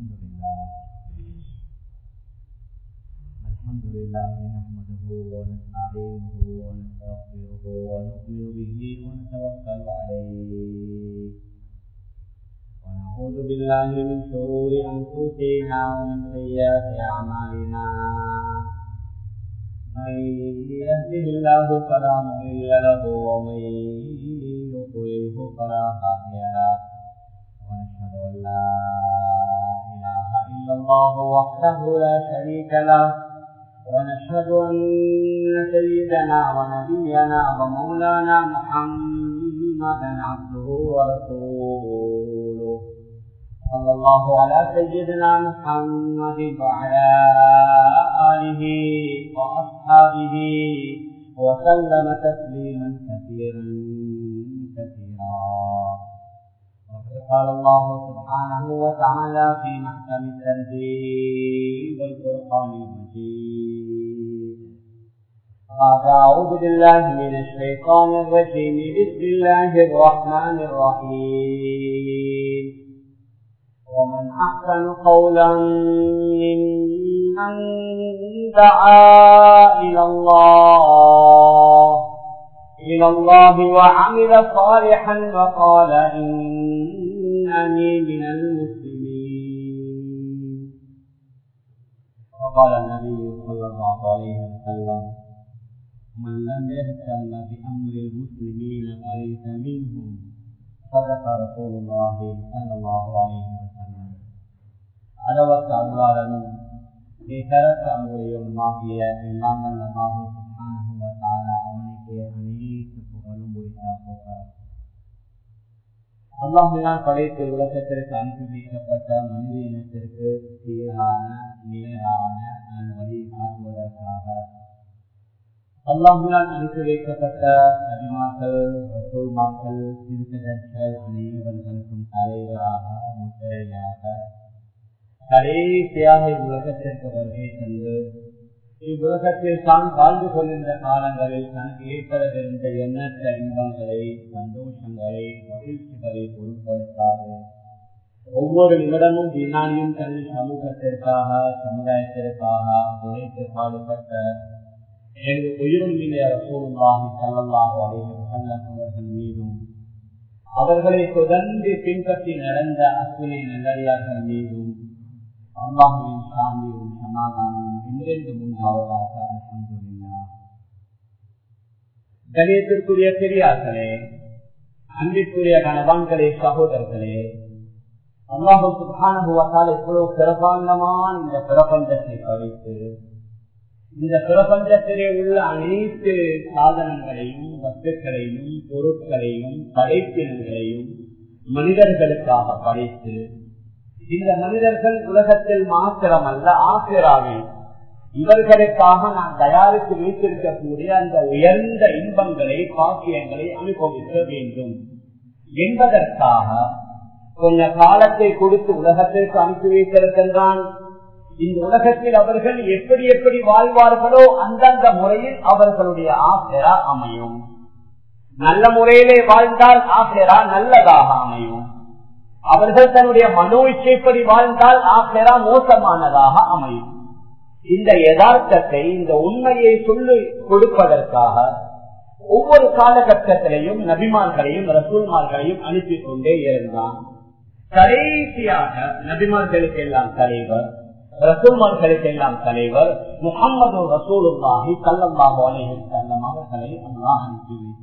الحمد لله الحمد لله نحمده ونستعينه ونستغفره ونؤمن به ونتوكل عليه ونعوذ بالله من شرور أنفسنا ومن سيئات أعمالنا من يهده الله فلا مضل له ومن يضلله فلا هادي له ونشهد أن لا إله إلا الله وحده لا شريك له ونشهد أن سيدنا ونبينا ومولانا محمدا عبده ورسوله صلى الله على سيدنا محمد وعلى آله وأصحابه وسلم تسليما كثيرا كثيرا وقد قال الله سبحانه وتعالى في محكم التنزيل والفرقان المجيد قال أعوذ بالله من الشيطان الرجيم بسم الله الرحمن الرحيم ومن أحسن قولا ممن دعا إلى الله إلى الله وعمل صالحا وقال إنني من المسلمين وقال النبي صلى الله عليه وسلم من لم يهتم بأمر المسلمين فليس منهم صدق رسول الله صلى الله عليه وسلم அளவற்ற அருளாளனும் நிகரற்ற அன்புடையவனுமாகிய எல்லாம் வல்லமாகும் அவனுக்கு அனைத்து புகழும் முடித்தாப்போக அல்லாஹினால் படைத்து உலகத்திற்கு அனுப்பி வைக்கப்பட்ட மனித இனத்திற்கு சீரான நேரான வழி காட்டுவதற்காக அல்லாஹினால் அனுப்பி வைக்கப்பட்ட நபிமாக்கள் ரசூல்மாக்கள் திருத்தர்கள் அனைவர்களுக்கும் தலைவராக முத்திரையாக கடைசியாக இவ்வுலகத்திற்கு வருகை தந்து இவ்வுலகத்தில் தான் வாழ்ந்து கொண்டிருந்த காலங்களில் தனக்கு ஏற்படவிருந்த எண்ணற்ற இன்பங்களை சந்தோஷங்களை மகிழ்ச்சிகளை பொருட்படுத்தாது ஒவ்வொரு நிமிடமும் வினாடியும் தனது சமூகத்திற்காக சமுதாயத்திற்காக உழைத்து பாடுபட்ட எனது உயிருமில்லை அரசூலாகி செல்லல்லாக அடையும் செல்லவர்கள் மீதும் அவர்களை தொடர்ந்து பின்பற்றி நடந்த அஸ்வினை நல்லடியார்கள் மீதும் அல்லாஹுவின் சாந்தியும் சமாதானமும் என்றென்று முன்பாவதாக அல்ஹம்துலில்லாஹ் கணியத்திற்குரிய பெரியார்களே அன்பிற்குரிய கணவான்களே சகோதரர்களே அல்லாஹு சுபானுவத்தால் எவ்வளவு பிரபாண்டமான இந்த பிரபஞ்சத்தை படித்து இந்த பிரபஞ்சத்திலே உள்ள அனைத்து சாதனங்களையும் வஸ்துக்களையும் பொருட்களையும் படைப்பினங்களையும் மனிதர்களுக்காக படைத்து இந்த மனிதர்கள் உலகத்தில் மாத்திரமல்ல ஆசிராவில் இவர்களுக்காக நான் தயாரித்து வைத்திருக்கக்கூடிய அந்த உயர்ந்த இன்பங்களை பாக்கியங்களை அனுபவிக்க வேண்டும் என்பதற்காக கொஞ்ச காலத்தை கொடுத்து உலகத்திற்கு அனுப்பி வைத்திருக்கின்றான் இந்த உலகத்தில் அவர்கள் எப்படி எப்படி வாழ்வார்களோ அந்தந்த முறையில் அவர்களுடைய ஆசிரா அமையும் நல்ல முறையிலே வாழ்ந்தால் ஆசிரா நல்லதாக அமையும் அவர்கள் தன்னுடைய மனோ இச்சைப்படி வாழ்ந்தால் ஆசிரா மோசமானதாக அமையும் இந்த யதார்த்தத்தை இந்த உண்மையை சொல்லி கொடுப்பதற்காக ஒவ்வொரு காலகட்டத்திலையும் நபிமார்களையும் ரசூல்மார்களையும் அனுப்பி கொண்டே இருந்தான் கடைசியாக நபிமார்களுக்கு எல்லாம் தலைவர் ரசூல்மார்களுக்கு எல்லாம் தலைவர் முகமது ரசூலுல்லாஹி சல்லல்லாஹு அலைஹி வஸல்லம் அவர்களை அல்லாஹ் அனுப்பி வைத்தார்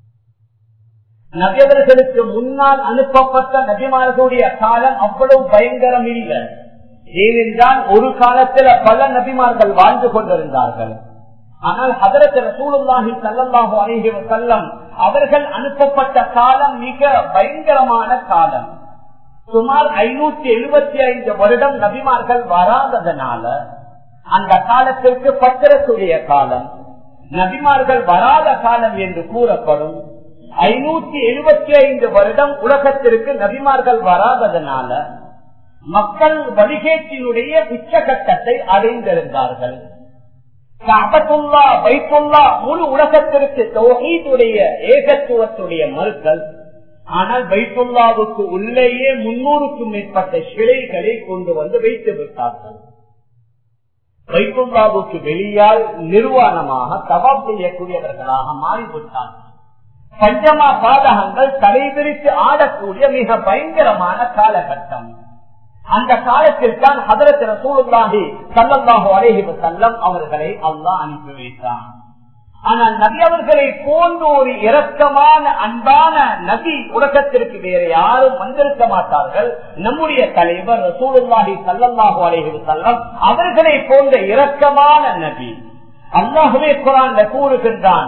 நபியவர்களுக்கு முன்னால் அனுப்பப்பட்ட நபிமார்களுடைய காலம் அவ்வளவு பயங்கரம் இல்லை ஏனென்றால் ஒரு காலத்துல பல நபிமார்கள் வாழ்ந்து கொண்டிருந்தார்கள் ஆனால் அதற்கு ரசூலுல்லாஹி சல்லல்லாஹு அலைஹி வஸல்லம் அவர்கள் அனுப்பப்பட்ட காலம் மிக பயங்கரமான காலம் சுமார் ஐநூத்தி எழுபத்தி ஐந்து வருடம் நபிமார்கள் வராததனால அந்த காலத்திற்கு பத்திரத்துடைய காலம் நபிமார்கள் வராத காலம் என்று கூறப்படும் ஐநூத்தி எழுபத்தி ஐந்து வருடம் உலகத்திற்கு நபிமார்கள் வராததனால மக்கள் வழிகேட்டினுடைய உச்சகட்டத்தை அடைந்திருந்தார்கள் காபத்துல்லா பைத்துல்லா முழு உலகத்திற்கு தௌஹீதுடைய ஏகத்துவத்துடைய மறுக்கல் ஆனால் பைத்துல்லாவுக்கு உள்ளேயே முன்னூறுக்கும் மேற்பட்ட சிலைகளை கொண்டு வந்து வைத்து விட்டார்கள் பைத்துல்லாவுக்கு வெளியால் நிர்வாணமாக தவாப் செய்யக்கூடியவர்களாக மாறிவிட்டார்கள் பஞ்சமா பாதகங்கள் தலைவிரித்து ஆடக்கூடிய மிக பயங்கரமான காலகட்டம் அந்த காலத்தில் தான் ஹதரத் ரசூலுல்லாஹி சல்லல்லாஹு அலைஹி வஸல்லம் அவர்களை அல்லாஹ் அனுப்பி வைத்தான் ஆனால் நபி அவர்களை போன்ற ஒரு இரக்கமான அன்பான நபி உலகத்திற்கு வேற யாரும் வந்திருக்க மாட்டார்கள் நம்முடைய தலைவர் ரசூலுல்லாஹி சல்லல்லாஹு அலைஹி வஸல்லம் அவர்களை போன்ற இரக்கமான நபி அல்லாஹுவே குரான் கூறுகின்றான்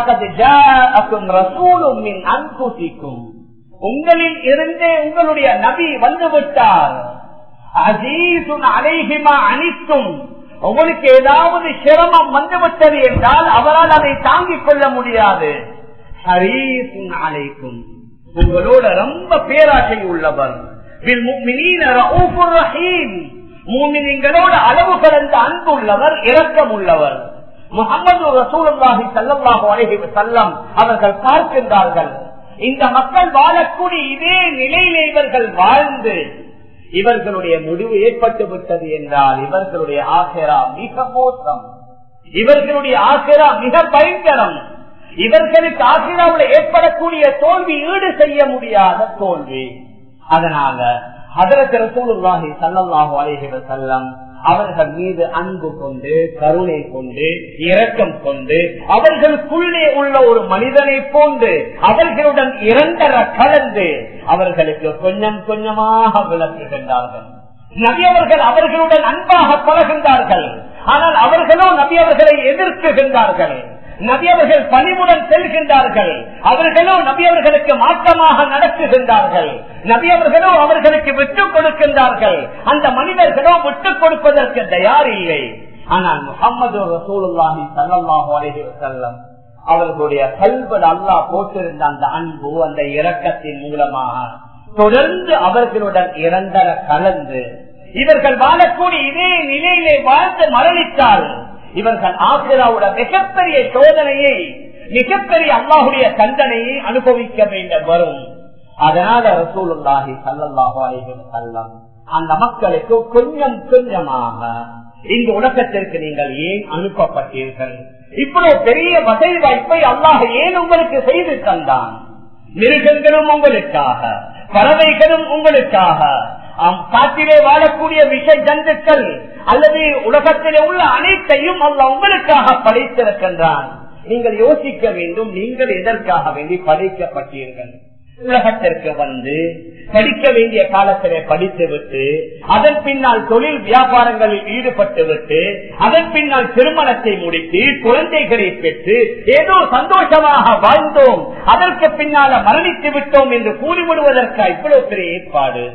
உங்களில் இருந்தே உங்களுடைய நபி வந்துவிட்டார் அஜீசுன் அலைஹிமா அனைத்தும் உங்களுக்கு ஏதாவது சிரமம் வந்துவிட்டது என்றால் அவரால் அதை தாங்கிக் கொள்ள முடியாது ஹரீசுன் அலைக்கும் உங்களோட ரொம்ப பேராசை உள்ளவர் மூமினிங்களோட அளவு கடந்த அன்பு உள்ளவர் இரக்கம் உள்ளவர் முகமது ரசூலுல்லாஹி சல்லாஹு அலஹி செல்லம் அவர்கள் பார்க்கின்றார்கள் இந்த மக்கள் வாழக்கூடிய இதே நிலையிலே இவர்கள் வாழ்ந்து இவர்களுடைய முடிவு ஏற்பட்டு விட்டது என்றால் இவர்களுடைய ஆசிரா மிக மோசம் இவர்களுடைய ஆசிரா மிக பயங்கரம் இவர்களுக்கு ஆசிராவில் ஏற்படக்கூடிய தோல்வி ஈடு செய்ய முடியாத தோல்வி அதனால அதற்கு ரசூலுல்லாஹி சல்லாஹு அலஹி செல்லம் அவர்கள் மீது அன்பு கொண்டு கருணை கொண்டு இரக்கம் கொண்டு அவர்களுக்குள்ளே உள்ள ஒரு மனிதனை போன்று அவர்களுடன் இரண்டர கலந்து அவர்களுக்கு கொஞ்சம் கொஞ்சமாக விளக்குகின்றார்கள் நபி அவர்கள் அவர்களுடன் அன்பாக பழகின்றார்கள் ஆனால் அவர்களோ நபி அவர்களை எதிர்க்குகின்றார்கள் நபி அவர்கள் பணிவுடன் செல்கின்றார்கள் அவர்களோ நபி அவர்களுக்கு மாற்றமாக நடக்குகின்றார்கள் நபி அவர்களோ அவர்களுக்கு விட்டுக் கொடுக்கின்றார்கள் அந்த மனிதர்களோ விட்டுக் கொடுப்பதற்கு தயார் இல்லை ஆனால் முகமது ரசூலுல்லாஹி சல்லாஹு அலஹி வசல்லம் அவர்களுடைய கல்வல் அல்லா போட்டிருந்த அந்த அன்பு அந்த இரக்கத்தின் மூலமாக தொடர்ந்து அவர்களுடன் இரண்டர கலந்து இவர்கள் வாழக்கூடிய இதே நிலையிலே வாழ்ந்து மரணித்தார் இவர்கள் ஆசிராவோட மிகப்பெரிய சோதனையை மிகப்பெரிய அல்லாஹுடைய தண்டனையை அனுபவிக்க வேண்டும் வரும் அதனால ரசூலுல்லாஹி சல்லாஹு அலைஹி வஸல்லம் அந்த மக்களுக்கு கொஞ்சம் கொஞ்சமாக இந்த உலகத்திற்கு நீங்கள் ஏன் அனுப்பப்பட்டீர்கள் இவ்வளவு பெரிய வசதி வாய்ப்பை அல்லாஹ் ஏன் உங்களுக்கு செய்து தந்தான் மிருகங்களும் உங்களுக்காக பறவைகளும் உங்களுக்காக காட்டிலே வாழக்கூடிய விஷ ஜந்துக்கள் அல்லது உலகத்திலே உள்ள அனைத்தையும் அல்ல உங்களுக்காக படைத்திருக்கின்றான் நீங்கள் யோசிக்க வேண்டும் நீங்கள் எதற்காக வேண்டி படைக்கப்பட்டீர்கள் உலகத்திற்கு வந்து படிக்க வேண்டிய காலத்திலே படித்து விட்டு அதன் பின்னால் தொழில் வியாபாரங்களில் ஈடுபட்டு விட்டு அதன் பின்னால் திருமணத்தை முடித்து குழந்தைகளை பெற்று ஏதோ சந்தோஷமாக வாழ்ந்தோம் அதற்கு பின்னால மரணித்து விட்டோம் என்று கூறிவிடுவதற்கு இவ்வளவு பெரிய ஏற்பாடு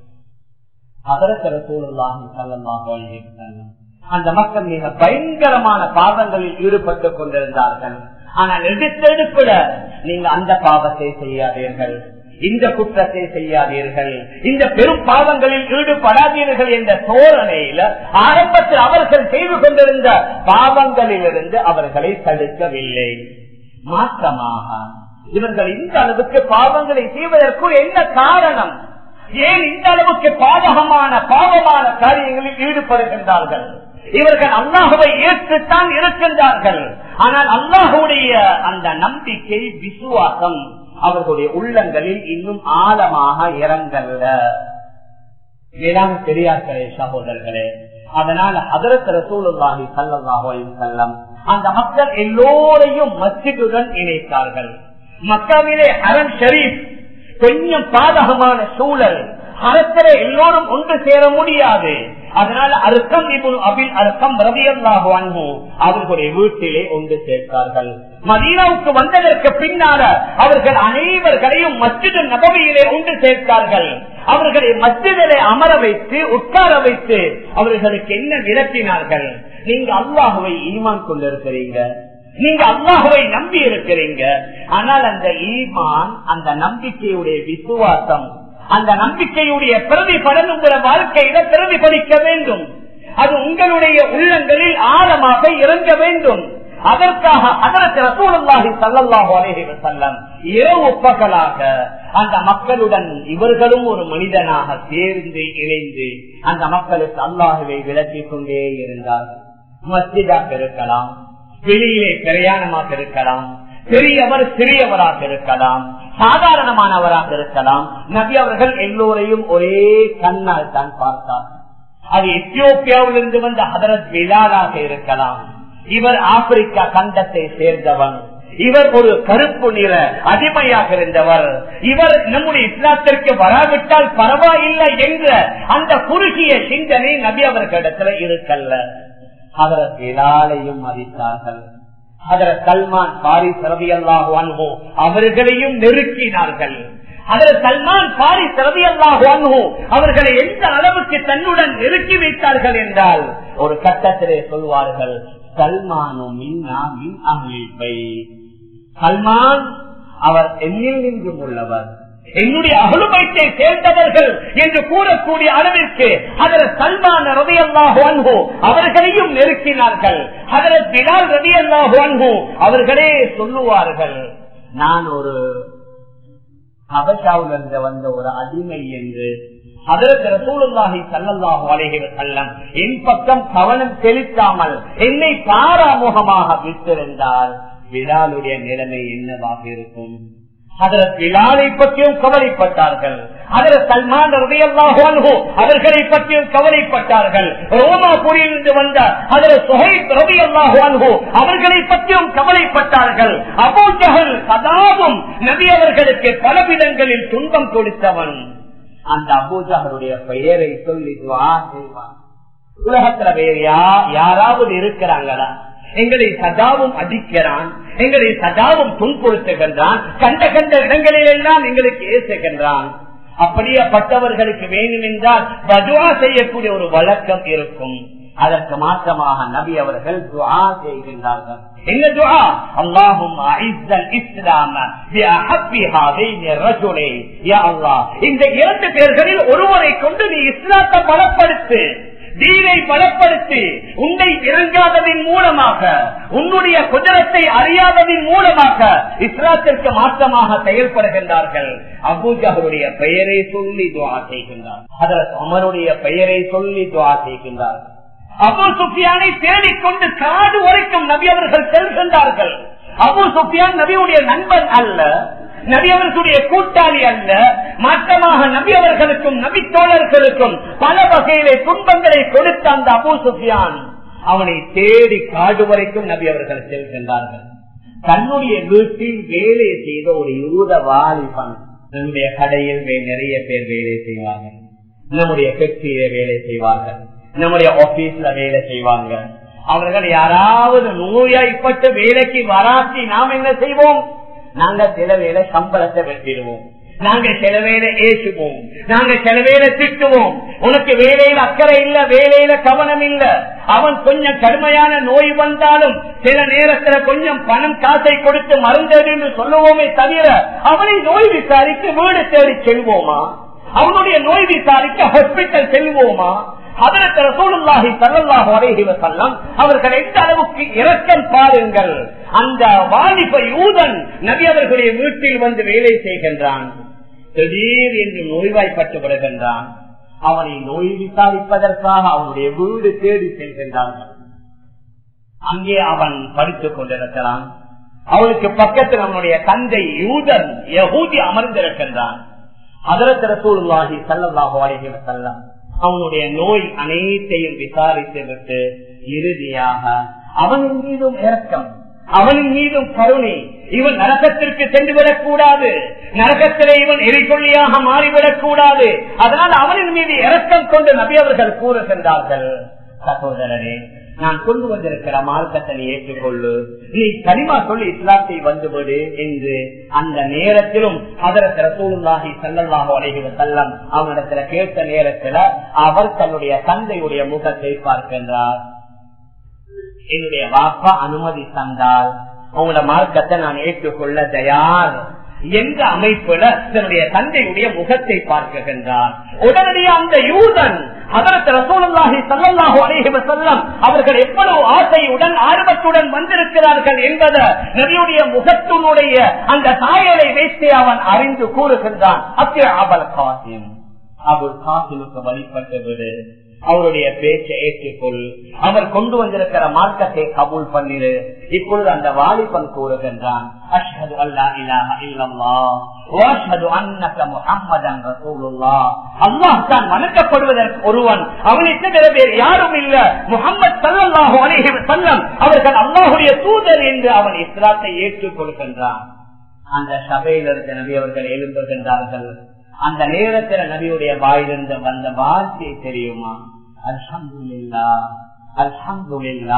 அந்த மக்கள் மிக பயங்கரமான பாவங்களில் ஈடுபட்டுக் கொண்டிருந்தார்கள் ஆனால் எடுத்தெடுப்பிட நீங்க அந்த பாவத்தை செய்யாதீர்கள் இந்த குற்றத்தை செய்யாதீர்கள் இந்த பெரும் பாவங்களில் ஈடுபடாதீர்கள் என்ற தோரணையில ஆரம்பத்தில் அவர்கள் செய்து கொண்டிருந்த பாவங்களிலிருந்து அவர்களை தடுக்கவில்லை மாற்றமாக இவர்கள் இந்த அளவுக்கு பாவங்களை செய்வதற்கு என்ன காரணம் ஏன் இந்த அளவுக்கு பாதகமான பாவமான காரியங்களில் ஈடுபடுகின்றார்கள் இவர்கள் அல்லாஹுவை ஏற்றுத்தான் இருக்கின்றார்கள் ஆனால் அல்லாஹுடைய அந்த நம்பிக்கை விசுவாசம் அவர்களுடைய உள்ளங்களில் இன்னும் ஆழமாக இறங்கல்ல வேளாண் பெரியார்களே சகோதரர்களே அதனால அதரத் ரசூலுல்லாஹி சல்லாஹு செல்லம் அந்த மக்கள் எல்லோரையும் மஸ்ஜிதுடன் இணைத்தார்கள் மக்காவிலே அரண் ஷரீப் கொஞ்சம் பாதகமான சூழல் அரசரை எல்லோரும் ஒன்று சேர முடியாது அதனால அர்த்தம் இபுல் அபில் அர்த்தம் ரவியல்லாக அன்பு அவர்களுடைய வீட்டிலே ஒன்று சேர்த்தார்கள் மதீனாவுக்கு வந்ததற்கு பின்னால அவர்கள் அனைவர்களையும் மஸ்ஜிது நபவியிலே ஒன்று சேர்த்தார்கள் அவர்களை மஸ்ஜிதிலே அமர வைத்து உட்கார வைத்து அவர்களுக்கு என்ன விளக்கினார்கள் நீங்க அல்லாஹுவை ஈமான் கொண்டிருக்கிறீங்க நீங்க அல்லாஹுவை நம்பி இருக்கிறீங்க ஆனால் அந்த ஈமான் அந்த நம்பிக்கையுடைய விசுவாசம் அந்த நம்பிக்கையுடைய பிரதிபலன் உங்கள வாழ்க்கையில பிரதிபலிக்க வேண்டும் அது உங்களுடைய உள்ளங்களில் ஆழமாக இறங்க வேண்டும் அதற்காக அதற்கு ரசூலுல்லாஹி ஸல்லல்லாஹு அலைஹி வஸல்லம் இரவு பகலாக அந்த மக்களுடன் இவர்களும் ஒரு மனிதனாக சேர்ந்து இணைந்து அந்த மக்களுக்கு அல்லாஹுவை விளக்கிக் கொண்டே இருந்தார்கள் மஸ்ஜிதாக இருக்கலாம் வெளியிலே பிரயாணமாக இருக்கலாம் பெரியவர் சிறியவராக இருக்கலாம் சாதாரணமானவராக இருக்கலாம் நபி அவர்கள் எல்லோரையும் ஒரே கண்ணால் தான் பார்த்தார் அது எத்தியோப்பியாவிலிருந்து வந்த ஹதரத் பிலாலாக இருக்கலாம் இவர் ஆப்பிரிக்கா கண்டத்தை சேர்ந்தவன் இவர் ஒரு கருப்பு நிற அடிமையாக இருந்தவர் இவர் நம்முடைய இஸ்லாத்திற்கு வராவிட்டால் பரவாயில்லை என்ற அந்த குறுகிய சிந்தனை நபி அவர்களிடத்துல இருக்கல்ல அதற்கு பிலாலையும் மதித்தார்கள் அதற்கு சல்மான் பாரிஸ் ரவி அல்லாஹு அவர்களையும் நெருக்கினார்கள் அதில் சல்மான் பாரி சிறதி அல்லாஹு அவர்களை எந்த அளவுக்கு தன்னுடன் நெருக்கி வைத்தார்கள் என்றால் ஒரு கட்டத்திலே சொல்வார்கள் சல்மானும் மின்னா மின் அகிழ்வை சல்மான் அவர் என்னில் நின்றும் உள்ளவர் என்னுடைய அகலுமைத்தை சேர்ந்தவர்கள் என்று கூறக்கூடிய அளவிற்கு அதர் சல்மான் ரவி அல்லாஹு அன்ஹோ அவர்களையும் நெருக்கினார்கள் அதர் பிலால் ரவி அல்லாஹு அன்ஹோ அவர்களே சொல்லுவார்கள் நான் ஒரு ஹபஷாவிலிருந்து வந்த ஒரு அடிமை என்று அதற்கு ரசூலுல்லாஹி சல்லல்லாஹு அலைஹி வஸல்லம் என் பக்கம் கவனம் செலுத்தாமல் என்னை பாராமுகமாக விட்டிருந்தால் விழாலுடைய நிலைமை என்னவாக இருக்கும் அதற்கு விழாலை பற்றியும் கவலைப்பட்டார்கள் அதற்கு சல்மான் அவர்களை பற்றியும் கவலைப்பட்டார்கள் ரோமாபுரியிலிருந்து வந்த அதற்கு சுஹைப் ரவி அல்லாஹு அவர்களை பற்றியும் கவலைப்பட்டார்கள் அபோஜகல் சதாவும் நபி அவர்களுக்கு பலவிதங்களில் துன்பம் கொடுத்தவன் அந்த அபூஜாவுடைய பெயரை சொல்லி செய்வான் உலகத்துல வேறு யாராவது இருக்கிறாங்களா எங்களை சதாவும் அடிக்கிறான் எங்களை சதாவும் துன்புறுத்துகின்றான் கண்ட கண்ட இடங்களில் எல்லாம் எங்களுக்கு ஏசுகின்றான் அப்படியேப்பட்டவர்களுக்கு வேண்டும் என்றால் பதுவா செய்யக்கூடிய ஒரு வழக்கம் இருக்கும் அதற்கு மாற்றமாக நபி அவர்கள் துவா செய்கின்றார்கள் என்ன துவா அல்லாஹும் இஸ்லாம இந்த இரண்டு பேர்களில் ஒருவரை கொண்டு நீ இஸ்லாத்தை பலப்படுத்து தீனை பலப்படுத்தி உன்னை இறங்காததின் மூலமாக உன்னுடைய குதிரத்தை அறியாததின் மூலமாக இஸ்லாத்திற்கு மாற்றமாக செயல்படுகின்றார்கள் அபூஜாவுடைய பெயரை சொல்லி துவா செய்கின்றார் அதற்கு அமருடைய பெயரை சொல்லி துவா செய்கின்றார்கள் அபு சுஃபியானை தேடிக்கொண்டு காடு வரைக்கும் நபி அவர்கள் செல்கின்றார்கள் அபு சுஃபியான் நபியுடைய நண்பன் அல்ல நபி அவர்களுடைய கூட்டாளி அல்ல மாற்றமாக நபி அவர்களுக்கும் நபி தோழர்களுக்கும் பல வகையிலே துன்பங்களை கொடுத்த அந்த அபு சுஃபியான் அவனை தேடி காடு வரைக்கும் நபி அவர்கள் செல்கின்றார்கள் தன்னுடைய வீட்டில் வேலை செய்த ஒரு யூத வாலிபன் நம்முடைய கடையில் நிறைய பேர் வேலை செய்வார்கள் நம்முடைய ஃபேக்டரியில வேலை செய்வார்கள் நம்முடைய ஆபீஸ்ல வேலை செய்வாங்க அவர்கள் யாராவது நோயாய்ப்பட்ட வேலைக்கு வராட்டி நாம் என்ன செய்வோம் நாங்க சில வேலை சம்பளத்தை வெட்டிடுவோம் நாங்க சில வேலை ஏசுவோம் நாங்க சில வேலை திட்டுவோம் உனக்கு வேலையில அக்கறை இல்ல வேலையில கவனம் இல்ல அவன் கொஞ்சம் கடுமையான நோய் வந்தாலும் சில நேரத்துல கொஞ்சம் பணம் காசை கொடுத்து மருந்து என்று சொல்லுவோமே தவிர அவனை நோய் விசாரிக்க வீடு தேடி செல்வோமா அவனுடைய நோய் விசாரிக்க ஹாஸ்பிட்டல் செல்வோமா அவர்கள் எந்த அளவுக்கு இரக்கம் பாருங்கள் அந்த வாலிப யூதன் நபி அவர்களுடைய வீட்டில் வந்து வேலை செய்கின்றான் திடீர் என்று நோய்வாய்ப்பட்டு விடுகின்றான் அவனை நோய் விசாரிப்பதற்காக அவனுடைய வீடு தேடி செல்கின்றார்கள் அங்கே அவன் படித்துக் கொண்டிருக்கிறான் அவனுக்கு பக்கத்தில் அவனுடைய தந்தை யூதன் யகூதி அமர்ந்திருக்கின்றான் அதரத்திரசூழ்வாகி சல்லல்லாஹு அலைஹி வஸல்லம் அவனுடைய நோய் அனைத்தையும் விசாரித்து விட்டு இறுதியாக அவனின் மீதும் இறக்கம் அவனின் மீதும் கருணை இவன் நரகத்திற்கு சென்று விடக்கூடாது நரகத்திலே இவன் எரிகொள்ளியாக மாறிவிடக் கூடாது அதனால் அவனின் மீது இறக்கம் கொண்டு நபி அவர்கள் கூறுகின்றார்கள் சகோதரரே நான் கொண்டு வந்திருக்கிற மார்க்கத்தை நீ ஏற்றுக்கொள்ளு நீ கனிமா சொல்லி இஸ்லாத்தை வந்துவிடு என்று அந்த நேரத்திலும் அதற்கு ரசூலுல்லாஹி சல்லல்லாஹு அலைஹி வஸல்லம் அவனிடத்துல கேட்ட நேரத்துல அவர் தன்னுடைய தந்தையுடைய முகத்தை பார்க்கின்றார் என்னுடைய வாப்பா அனுமதி தந்தால் உங்களோட மார்க்கத்தை நான் ஏற்றுக்கொள்ள தயார் என்ற அமைப்புல தன்னுடைய தந்தையுடைய முகத்தை பார்க்கின்றார் உடனடியாக அந்த யூதன் அதற்கு ரசூலுல்லாஹி ஸல்லல்லாஹு அலைஹி வஸல்லம் அவர்கள் எவ்வளவு ஆசையுடன் ஆர்வத்துடன் வந்திருக்கிறார்கள் என்பதை நபியுடைய முகத்தினுடைய அந்த சாயலை வைத்து அவன் அறிந்து கூறுகின்றான் அத்திய அபல் காசிம் அபுல் காசிமுக்கு வழிபட்டு விடு அவருடைய பேச்சை ஏற்றுக்கொள் அவர் கொண்டு வந்திருக்கிற மார்க்கத்தை கபூல் பண்ணிரு இப்பொழுது அந்த வாலிபன் கூறுகின்றான் அஷ்ஹது அல்லா இலாஹ இல்லல்லாஹ் வஅஷ்ஹது அன்னக முஹம்மதன் ரசூலுல்லாஹ் அல்லாஹ் தான் வணக்கப்படுவதற்கு ஒருவன் அவனுக்கு வேற வேறு யாரும் இல்ல முஹம்மது ஸல்லல்லாஹு அலைஹி வஸல்லம் அவர்கள் அல்லாஹ்வுடைய தூதர் என்று அவன் இஸ்லாத்தை ஏற்றுக்கொள்கின்றான் அந்த சபையிலிருந்து நபி அவர்கள் எழும்புகின்றார்கள் அந்த நேரத்தில் நபியுடைய வாயிலிருந்து வந்த வார்த்தை தெரியுமா அல்ஹம்துலில்லா அல்ஹம்துலில்லா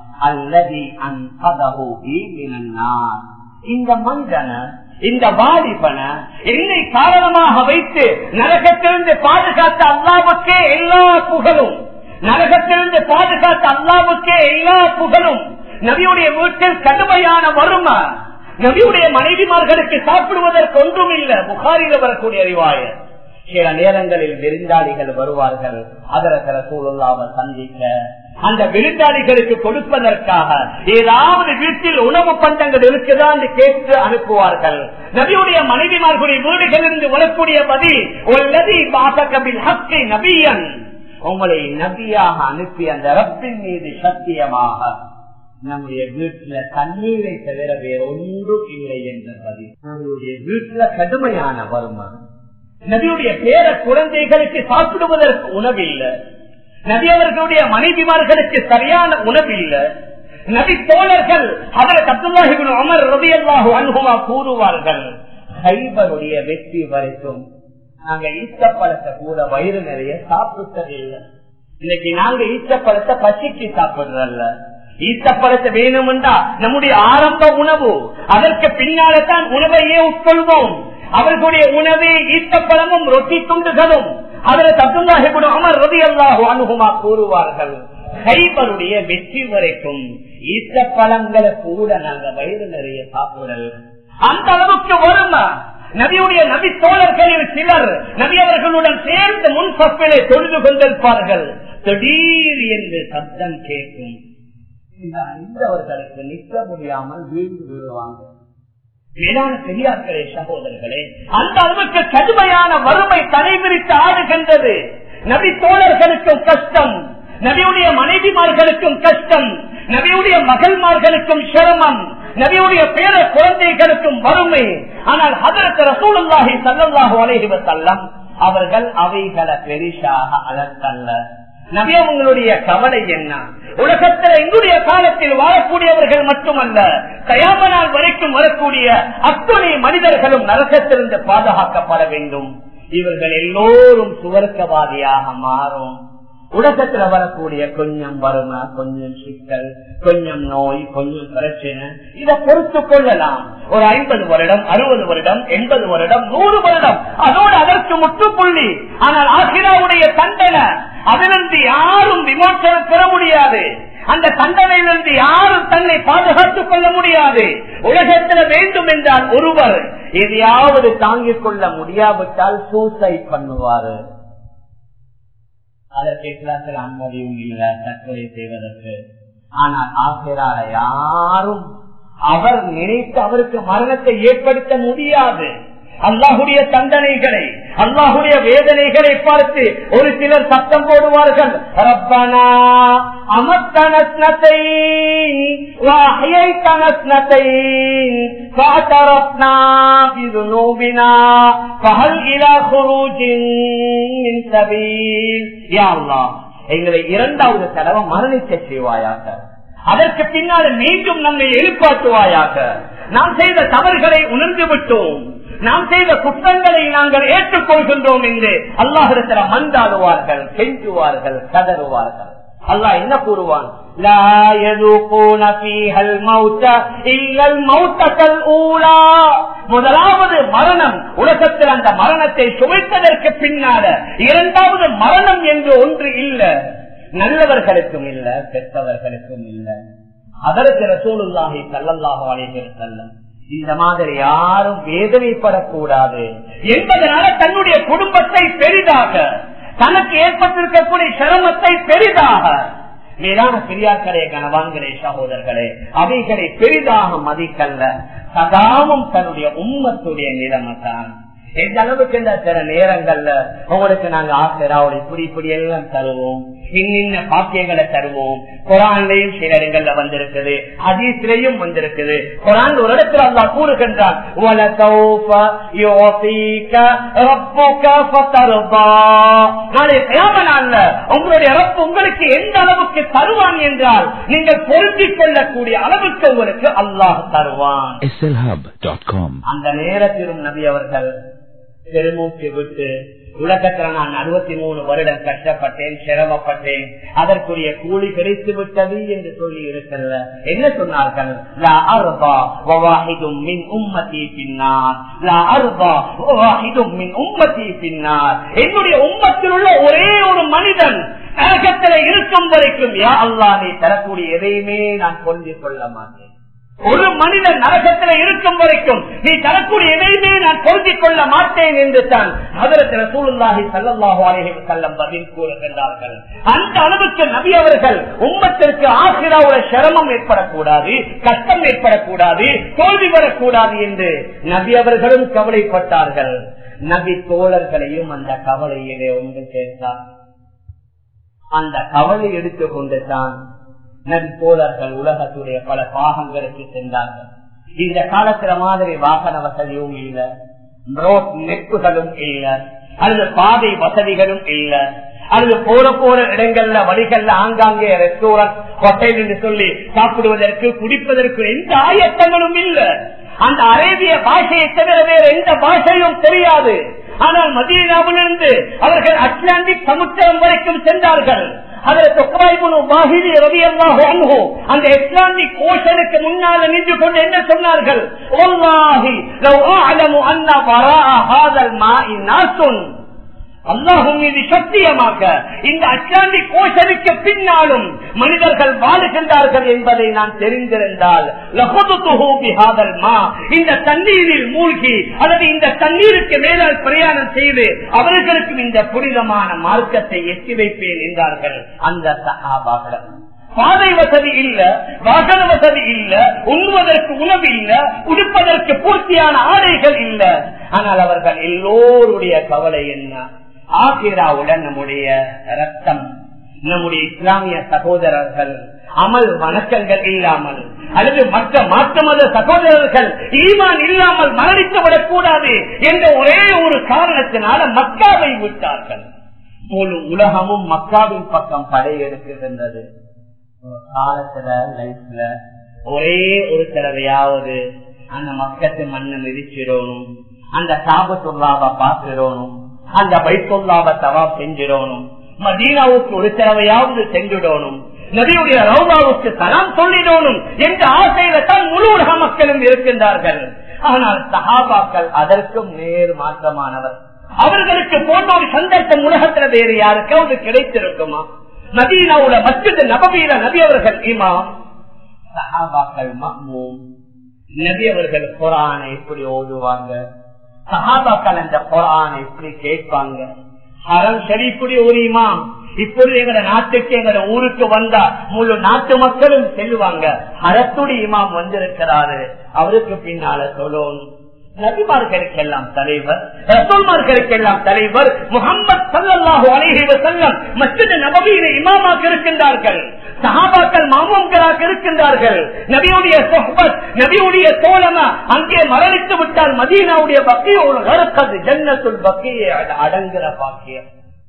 அல்லதி அன்பதஹு மினன்னார் இந்த மனிதன இந்த வாலிபன என்னை காரணமாக வைத்து நரகத்திலிருந்து பாதுகாத்த அல்லாவுக்கே எல்லா புகழும் நரகத்திலிருந்து பாதுகாத்த அல்லாவுக்கே எல்லா புகழும் நபியுடைய வீட்டில் கடுமையான வறுமை நபியுடைய மனைவிமார்களுக்கு சாப்பிடுவதற்கு ஒன்றும் இல்ல புகாரில வரக்கூடிய அறிவாய சில நேரங்களில் விருந்தாளிகள் வருவார்கள் அதரசர சூழலாக சந்திக்க அந்த விருந்தாளிகளுக்கு கொடுப்பதற்காக ஏதாவது வீட்டில் உணவு பண்டங்கள் இருக்குதா என்று கேட்டு அனுப்புவார்கள் நபியுடைய மனைவிமார்களுடைய வீடுகளிலிருந்து வரக்கூடிய பதில் உள்ளதி பாசகபில் ஹக்கை நபியன் உங்களை நபியாக அனுப்பி அந்த ரப்பின் மீது சத்தியமாக நம்முடைய வீட்டுல தண்ணீரை தவிர வேற ஒன்றும் இல்லை என்ற பதில் நம்முடைய வீட்டுல கடுமையான வருமானம் நபியுடைய பேர குழந்தைகளுக்கு சாப்பிடுவதற்கு உணவில்லை நபி அவர்களுடைய மனைவிமார்களுக்கு சரியான உணவில்லை நபி தோழர்கள் அவரை அப்துல்லாஹிபின் அமர் ரவியல்லாஹு அனுகுமா கூறுவார்கள் ஹைபருடைய வெற்றி வரைக்கும் நாங்க ஈச்சப்பழத்தை கூட வயிறு நிறைய சாப்பிட்டதில்லை இன்னைக்கு நாங்க ஈச்சப்பழத்தை பசிக்கு சாப்பிடுறல்ல ஈச்சப்பழத்தை வேணுமென்றா நம்முடைய ஆரம்ப உணவு அதற்கு பின்னால்தான் உணவையே உட்கொள்வோம் அவர்களுடைய உணவே ஈச்சப்பழமும் ரொட்டி துண்டுகளும் அதில் தத்துவாக அமர் ரதி அல்லாஹு அனுகுமா கூறுவார்கள் கைபருடைய வெற்றி வரைக்கும் ஈச்சப்பழங்களை கூட நாங்க வயிறு நிறைய சாப்பிடல் அந்த அளவுக்கு வருமா நபியுடைய நபி தோழர்களில் சிலர் நபி அவர்களுடன் சேர்ந்து முன் சப்பிலை தொழுது கொண்டிருப்பார்கள் திடீர் என்று சத்தம் கேட்கும் அறிந்தவர்களுக்கு நிற்க முடியாமல் வீழ்ந்து விடுவாங்க மேலான பெரியார்களே சகோதரர்களே அந்த அளவுக்கு கடுமையான வறுமை தலைவிரித்து ஆடுகின்றது நபி தோழர்களுக்கும் கஷ்டம் நபியுடைய மனைவிமார்களுக்கும் கஷ்டம் நபியுடைய மகள்மார்களுக்கும் சிரமம் நபியுடைய பேர குழந்தைகளுக்கும் வறுமை ஆனால் அதற்கு ரசூலுல்லாஹி சல்லாஹு அலைஹி வசல்லம் அவர்கள் அவைகளை பெரிசாக அலர்த்தல்ல நபி அவங்களுடைய கவலை என்ன உலகத்தில் எங்களுடைய காலத்தில் வாழக்கூடியவர்கள் மட்டுமல்ல கயாம நாள் வரைக்கும் வரக்கூடிய அத்துணை மனிதர்களும் நரகத்திலிருந்து பாதுகாக்கப்பட வேண்டும் இவர்கள் எல்லோரும் சுவர்க்கவாதியாக மாறும் உலகத்துல வரக்கூடிய கொஞ்சம் வறுமை கொஞ்சம் சிக்கல் கொஞ்சம் நோய் கொஞ்சம் பிரச்சனை இதை பொறுத்து கொள்ளலாம் ஒரு ஐம்பது வருடம் அறுபது வருடம் எண்பது வருடம் நூறு வருடம் அதோடு அதற்கு முற்றுப்புள்ளி ஆனால் ஆசிராவுடைய தண்டனை அதிலிருந்து யாரும் விமோசனம் பெற முடியாது அந்த தண்டனையிலிருந்து யாரும் தன்னை பாதுகாத்துக் கொள்ள முடியாது உலகத்தில் வேண்டும் என்றால் ஒருவர் எதையாவது தாங்கிக் கொள்ள முடியாவிட்டால் சூசைட் பண்ணுவாரு அதற்கு இஸ்லாத்தில் அனுமதியும் இல்லை தற்கொலை செய்வதற்கு ஆனால் ஆசிரால யாரும் அவர் நினைத்து அவருக்கு மரணத்தை ஏற்படுத்த முடியாது அல்லாஹுடைய தண்டனைகளை அல்லாஹுடைய வேதனைகளை பார்த்து ஒரு சிலர் சத்தம் போடுவார்கள் ரப்பனா அமத்தனஸ்னத்தை வாஹைத்தனஸ்னத்தை فاعترفنا بذنوبنا فهل الى خروج من سبيل يا الله எங்களை இரண்டாவது தடவை மரணிக்க செய்வாயாக அதற்கு பின்னால் மீண்டும் நம்மை எழுப்பாட்டுவாயாக நாம் செய்த தவறுகளை உணர்ந்து விட்டோம் நாம் செய்த குற்றங்களை நாங்கள் ஏற்றுக்கொள்கின்றோம் என்று அல்லாஹிடத்தில் மந்தாடுவார்கள் கெஞ்சுவார்கள் கதறுவார்கள் அல்லாஹ் என்ன கூறுவான் முதலாவது மரணம் உலகத்தில் அந்த மரணத்தை சுவைத்ததற்கு பின்னால இரண்டாவது மரணம் என்று ஒன்று இல்ல நல்லவர்களுக்கும் இல்ல பெற்றவர்களுக்கும் இல்ல அதற்கு ரசூலுல்லாஹி சல்லல்லாஹு அலைஹி வஸல்லம் இந்த மாதிரி யாரும் வேதனைப்படக்கூடாது என்பதனால தன்னுடைய குடும்பத்தை பெரிதாக தனக்கு ஏற்பட்டிருக்கக்கூடிய சிரமத்தை பெரிதாக மேலான பெரியார்களே கனவான்களே சகோதரர்களே அவைகளை பெரிதாக மதிக்கல்ல சதாமும் தன்னுடைய உம்மத்துடைய நிலைமை தான் எந்த அளவுக்கு இந்த சில நேரங்கள்ல உங்களுக்கு நாங்க ஆசிராவோட இப்படி இப்படி எல்லாம் தருவோம் இன்னின்ன பாக்கியங்களை தருவோம் குரான்லயும் சில இடங்கள்ல வந்திருக்குது அதீசிலையும் வந்திருக்குது குரான் ஒரு இடத்துல அல்லா கூறுகின்றான் நாளை நாள்ல உங்களுடைய ரப்பு உங்களுக்கு எந்த அளவுக்கு தருவான் என்றால் நீங்கள் பொருந்திக் கொள்ளக்கூடிய அளவுக்கு உங்களுக்கு அல்லாஹ் தருவான் slhub.com அந்த நேரத்திலும் நபி அவர்கள் பெருமூச்சு விட்டு உலகத்துல நான் அறுபத்தி மூணு வருடம் கஷ்டப்பட்டேன் சிரமப்பட்டேன் அதற்குரிய கூலி கிடைத்து விட்டது என்று சொல்லி இருக்கிறத என்ன சொன்னார்கள் லா அர்பா வவாஹிதும் மின் உம்மதி பின்னார் லா அர்பா வவாஹிதும் மின் உம்மதி பின்னார் என்னுடைய உம்மத்தில் உள்ள ஒரே ஒரு மனிதன் நரகத்தில் இருக்கும் வரைக்கும் யா அல்லா நீ தரக்கூடிய எதையுமே நான் கொண்டு கொள்ள மாட்டேன் ஒரு மனிதன் நரகத்தில் இருக்கும் வரைக்கும் நீ தரக்கூடிய எதையுமே நான் பொருத்திக் கொள்ள மாட்டேன் என்று தான் அதற்கு சூழ்நாகி சல்லல்லாஹு அலைஹி வஸல்லம் பதில் கூறுகின்றார்கள் அந்த அளவுக்கு நபி அவர்கள் உம்மத்திற்கு ஆசிராவோட சிரமம் ஏற்படக்கூடாது கஷ்டம் ஏற்படக்கூடாது தோல்வி வரக்கூடாது என்று நபி அவர்களும் கவலைப்பட்டார்கள் நபி தோழர்களையும் அந்த கவலையிலே ஒன்று சேர்த்தார் அந்த கவலை எடுத்துக்கொண்டு தான் நபி தோழர்கள் உலகத்துடைய பல பாகங்களுக்கு சென்றார்கள் இந்த காலத்துல மாதிரி வாகன வசதியும் இல்ல ரோட் நெப்புகளும் இல்ல அல்லது பாதை வசதிகளும் இல்ல அல்லது போற போற இடங்கள்ல வழிகள்ல ஆங்காங்கே ரெஸ்டாரண்ட் ஹோட்டல் என்று சொல்லி சாப்பிடுவதற்கு குடிப்பதற்கு எந்த ஆயத்தங்களும் இல்ல அந்த அரேபிய பாஷையை தவிர வேற எந்த பாஷையும் தெரியாது ஆனால் மதீனாவிலிருந்து அவர்கள் அட்லாண்டிக் சமுத்திரம் வரைக்கும் சென்றார்கள் அந்த இஸ்லாமிக் ஓஷனுக்கு முன்னால நின்று கொண்டு என்ன சொன்னார்கள் அல்லாஹும் மீது சத்தியமாக இந்த அட்லாண்டிக் ஓஷனுக்கு பின்னாலும் மனிதர்கள் வாழுகின்றார்கள் என்பதை நான் தெரிந்திருந்தால் இந்த தண்ணீரில் மூழ்கி அல்லது இந்த தண்ணீருக்கு மேலால் பிரயாணம் செய்து அவர்களுக்கும் இந்த புனிதமான மார்க்கத்தை எட்டி வைப்பேன் என்றார்கள் அந்த சகாபாக்கள் பாதை வசதி இல்ல வாகன வசதி இல்ல உண்ணுவதற்கு உணவு இல்ல உடுப்பதற்கு பூர்த்தியான ஆடைகள் இல்ல ஆனால் அவர்கள் எல்லோருடைய கவலை என்ன ஆசிராவுடன் நம்முடைய ரத்தம் நம்முடைய இஸ்லாமிய சகோதரர்கள் அமல் வணக்கங்கள் இல்லாமல் அல்லது மற்ற மாற்ற மத சகோதரர்கள் ஈமான் இல்லாமல் மரணித்து விடக்கூடாது என்ற ஒரே ஒரு காரணத்தினால மக்காவை விட்டார்கள் முழு உலகமும் மக்காவின் பக்கம் படையெடுக்கின்றது காலத்துல லைஃப்ல ஒரே ஒரு தடவையாவது அந்த மக்கத்து மண்ணை மிதிச்சிடணும் அந்த சாபத்துள்ளாவை பார்த்துடணும் அந்த பைத்துள்ளாவை தவா செஞ்சிடணும் மதீனாவுக்கு ஒரு தடவையாவது செஞ்சிடணும் நபியுடைய ரவுதாவுக்கு தரம் சொல்லிடணும் என்ற ஆசையில தான் முழு உலக மக்களும் இருக்கின்றார்கள் ஆனால் சஹாபாக்கள் அதற்கும் நேர் மாற்றமானவர் அவர்களுக்கு போன்ற ஒரு சந்தர்ப்பம் உலகத்துல வேறு யாருக்காவது கிடைத்திருக்குமா நபீனாவுல மற்றது நபவீர நபி அவர்கள் இமாம் சஹாபாக்கள் மஹ்மூம் நபி அவர்கள் குரானை எப்படி ஓதுவாங்க சஹாபாக்கள் அந்த குரானை எப்படி கேட்பாங்க ஹரம் ஷரீஃபுடைய ஒரு இமாம் இப்பொழுது எங்க நாட்டுக்கு எங்க ஊருக்கு வந்தா முழு நாட்டு மக்களும் செல்லுவாங்க ஹரத்துடைய இமாம் வந்திருக்கிறாரு அவருக்கு பின்னால சொல்லணும் நபிமார்களுக்கெல்லாம் தலைவர் ரசோல்மார்களுக்கெல்லாம் தலைவர் முகமது சல்லாஹு அலைஹி வசல்லம் மற்ற நபவியில இமாமாக இருக்கின்றார்கள் சஹாபாக்கள் மாமூன்களாக இருக்கின்றார்கள் நபியுடைய சொஹபத் நபியுடைய தோழமா அங்கே மரணித்து விட்டால் மதீனாவுடைய பக்கியோடு கருக்கது ஜன்னத்துள் பக்கியை அடங்குற பாக்கியம்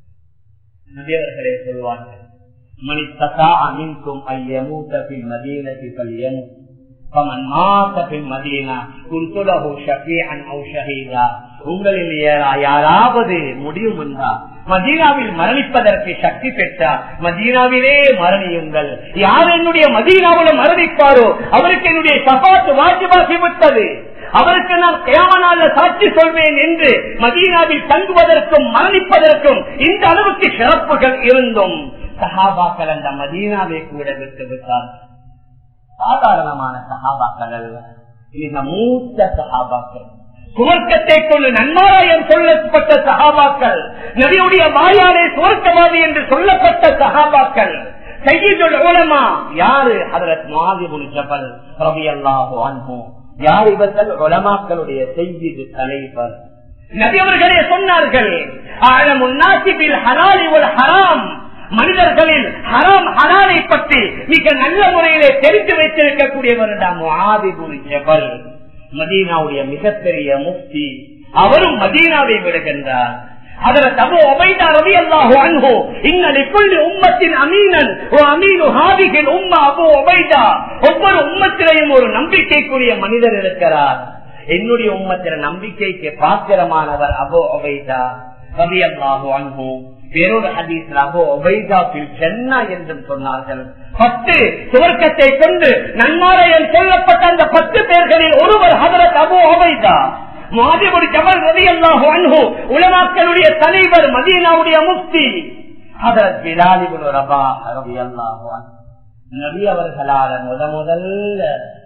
நபியவர்களே சொல்வார்கள் மணி தசா அமின்கும் ஐயமூத்த பின் மதீனத்தி பல்யமும் فمن مات في المدينة كنت له شفيعا او شهيدا உங்களில் யாராவது முடியும் என்றால் மதீனாவில் மரணிப்பதற்கு சக்தி பெற்றார் மதீனாவிலே மரணியுங்கள் யார் என்னுடைய மதீனாவில் மரணிப்பாரோ அவருக்கு என்னுடைய சபாத்து வாஜிபாகி விட்டது அவருக்கு நான் கேமனால சாட்சி சொல்வேன் என்று மதீனாவில் தங்குவதற்கும் மரணிப்பதற்கும் இந்த அளவுக்கு சிறப்புகள் இருந்தும் சஹாபாக்கள் அந்த மதீனாவை கூட விட்டு விட்டார்கள் சாதாரணமான சகாபாக்கள் அல்ல மிக மூத்த சகாபாக்கள் சுவர்க்கத்தை கொண்டு நன்மாராயம் சொல்லப்பட்ட சகாபாக்கள் நபியுடைய வாயாலே சுவர்க்கவாதி என்று சொல்லப்பட்ட சகாபாக்கள் செய்யுள் உலமா யாரு அதற்கு மாதிபுல் ஜபல் ரவி அல்லாஹோ அன்போ யார் இவர்கள் உலமாக்களுடைய செய்யுது தலைவர் நபி அவர்களே சொன்னார்கள் ஹராம் மனிதர்களில் ஹராம் ஹராலை பற்றி மிக நல்ல முறையிலே தெரிந்து வைத்திருக்கக்கூடியவர் ஆதிபுல் ஜபல் மதீனாவுடைய மிகப்பெரிய முக்தி அவரும் மதீனாவை விடுகின்றார் அதில் தபு ஒபைதா ரவி அல்லாஹு அன்ஹோ இன்னலி புள்ளி உம்மத்தின் அமீனன் ஓ அமீனு ஹாதிகின் உம்மா அபு ஒபைதா ஒவ்வொரு உம்மத்திலையும் ஒரு நம்பிக்கைக்குரிய மனிதர் இருக்கிறார் என்னுடைய உம்மத்தின நம்பிக்கைக்கு பாத்திரமானவர் அபு ஒபைதா ரவி அல்லாஹு அன்ஹோ வேறொரு ஹதீஸ்ல அபு ஒபைதாவில் சென்னா என்றும் சொன்னார்கள் பத்து சுவர்க்கத்தை கொண்டு நன்மாரையில் சொல்லப்பட்ட அந்த பத்து பேர்களில் ஒருவர் ஹதரத் அபு ஒபைதா மாதிபுரி ஜபல் ரவி அல்லாஹு அன்ஹு உலமாக்களுடைய தலைவர் மதீனாவுடைய முக்தி ஹதரத் பிலாலிபுல் ரபா ரவி அல்லாஹு நபி அவர்களால் முத முதல்ல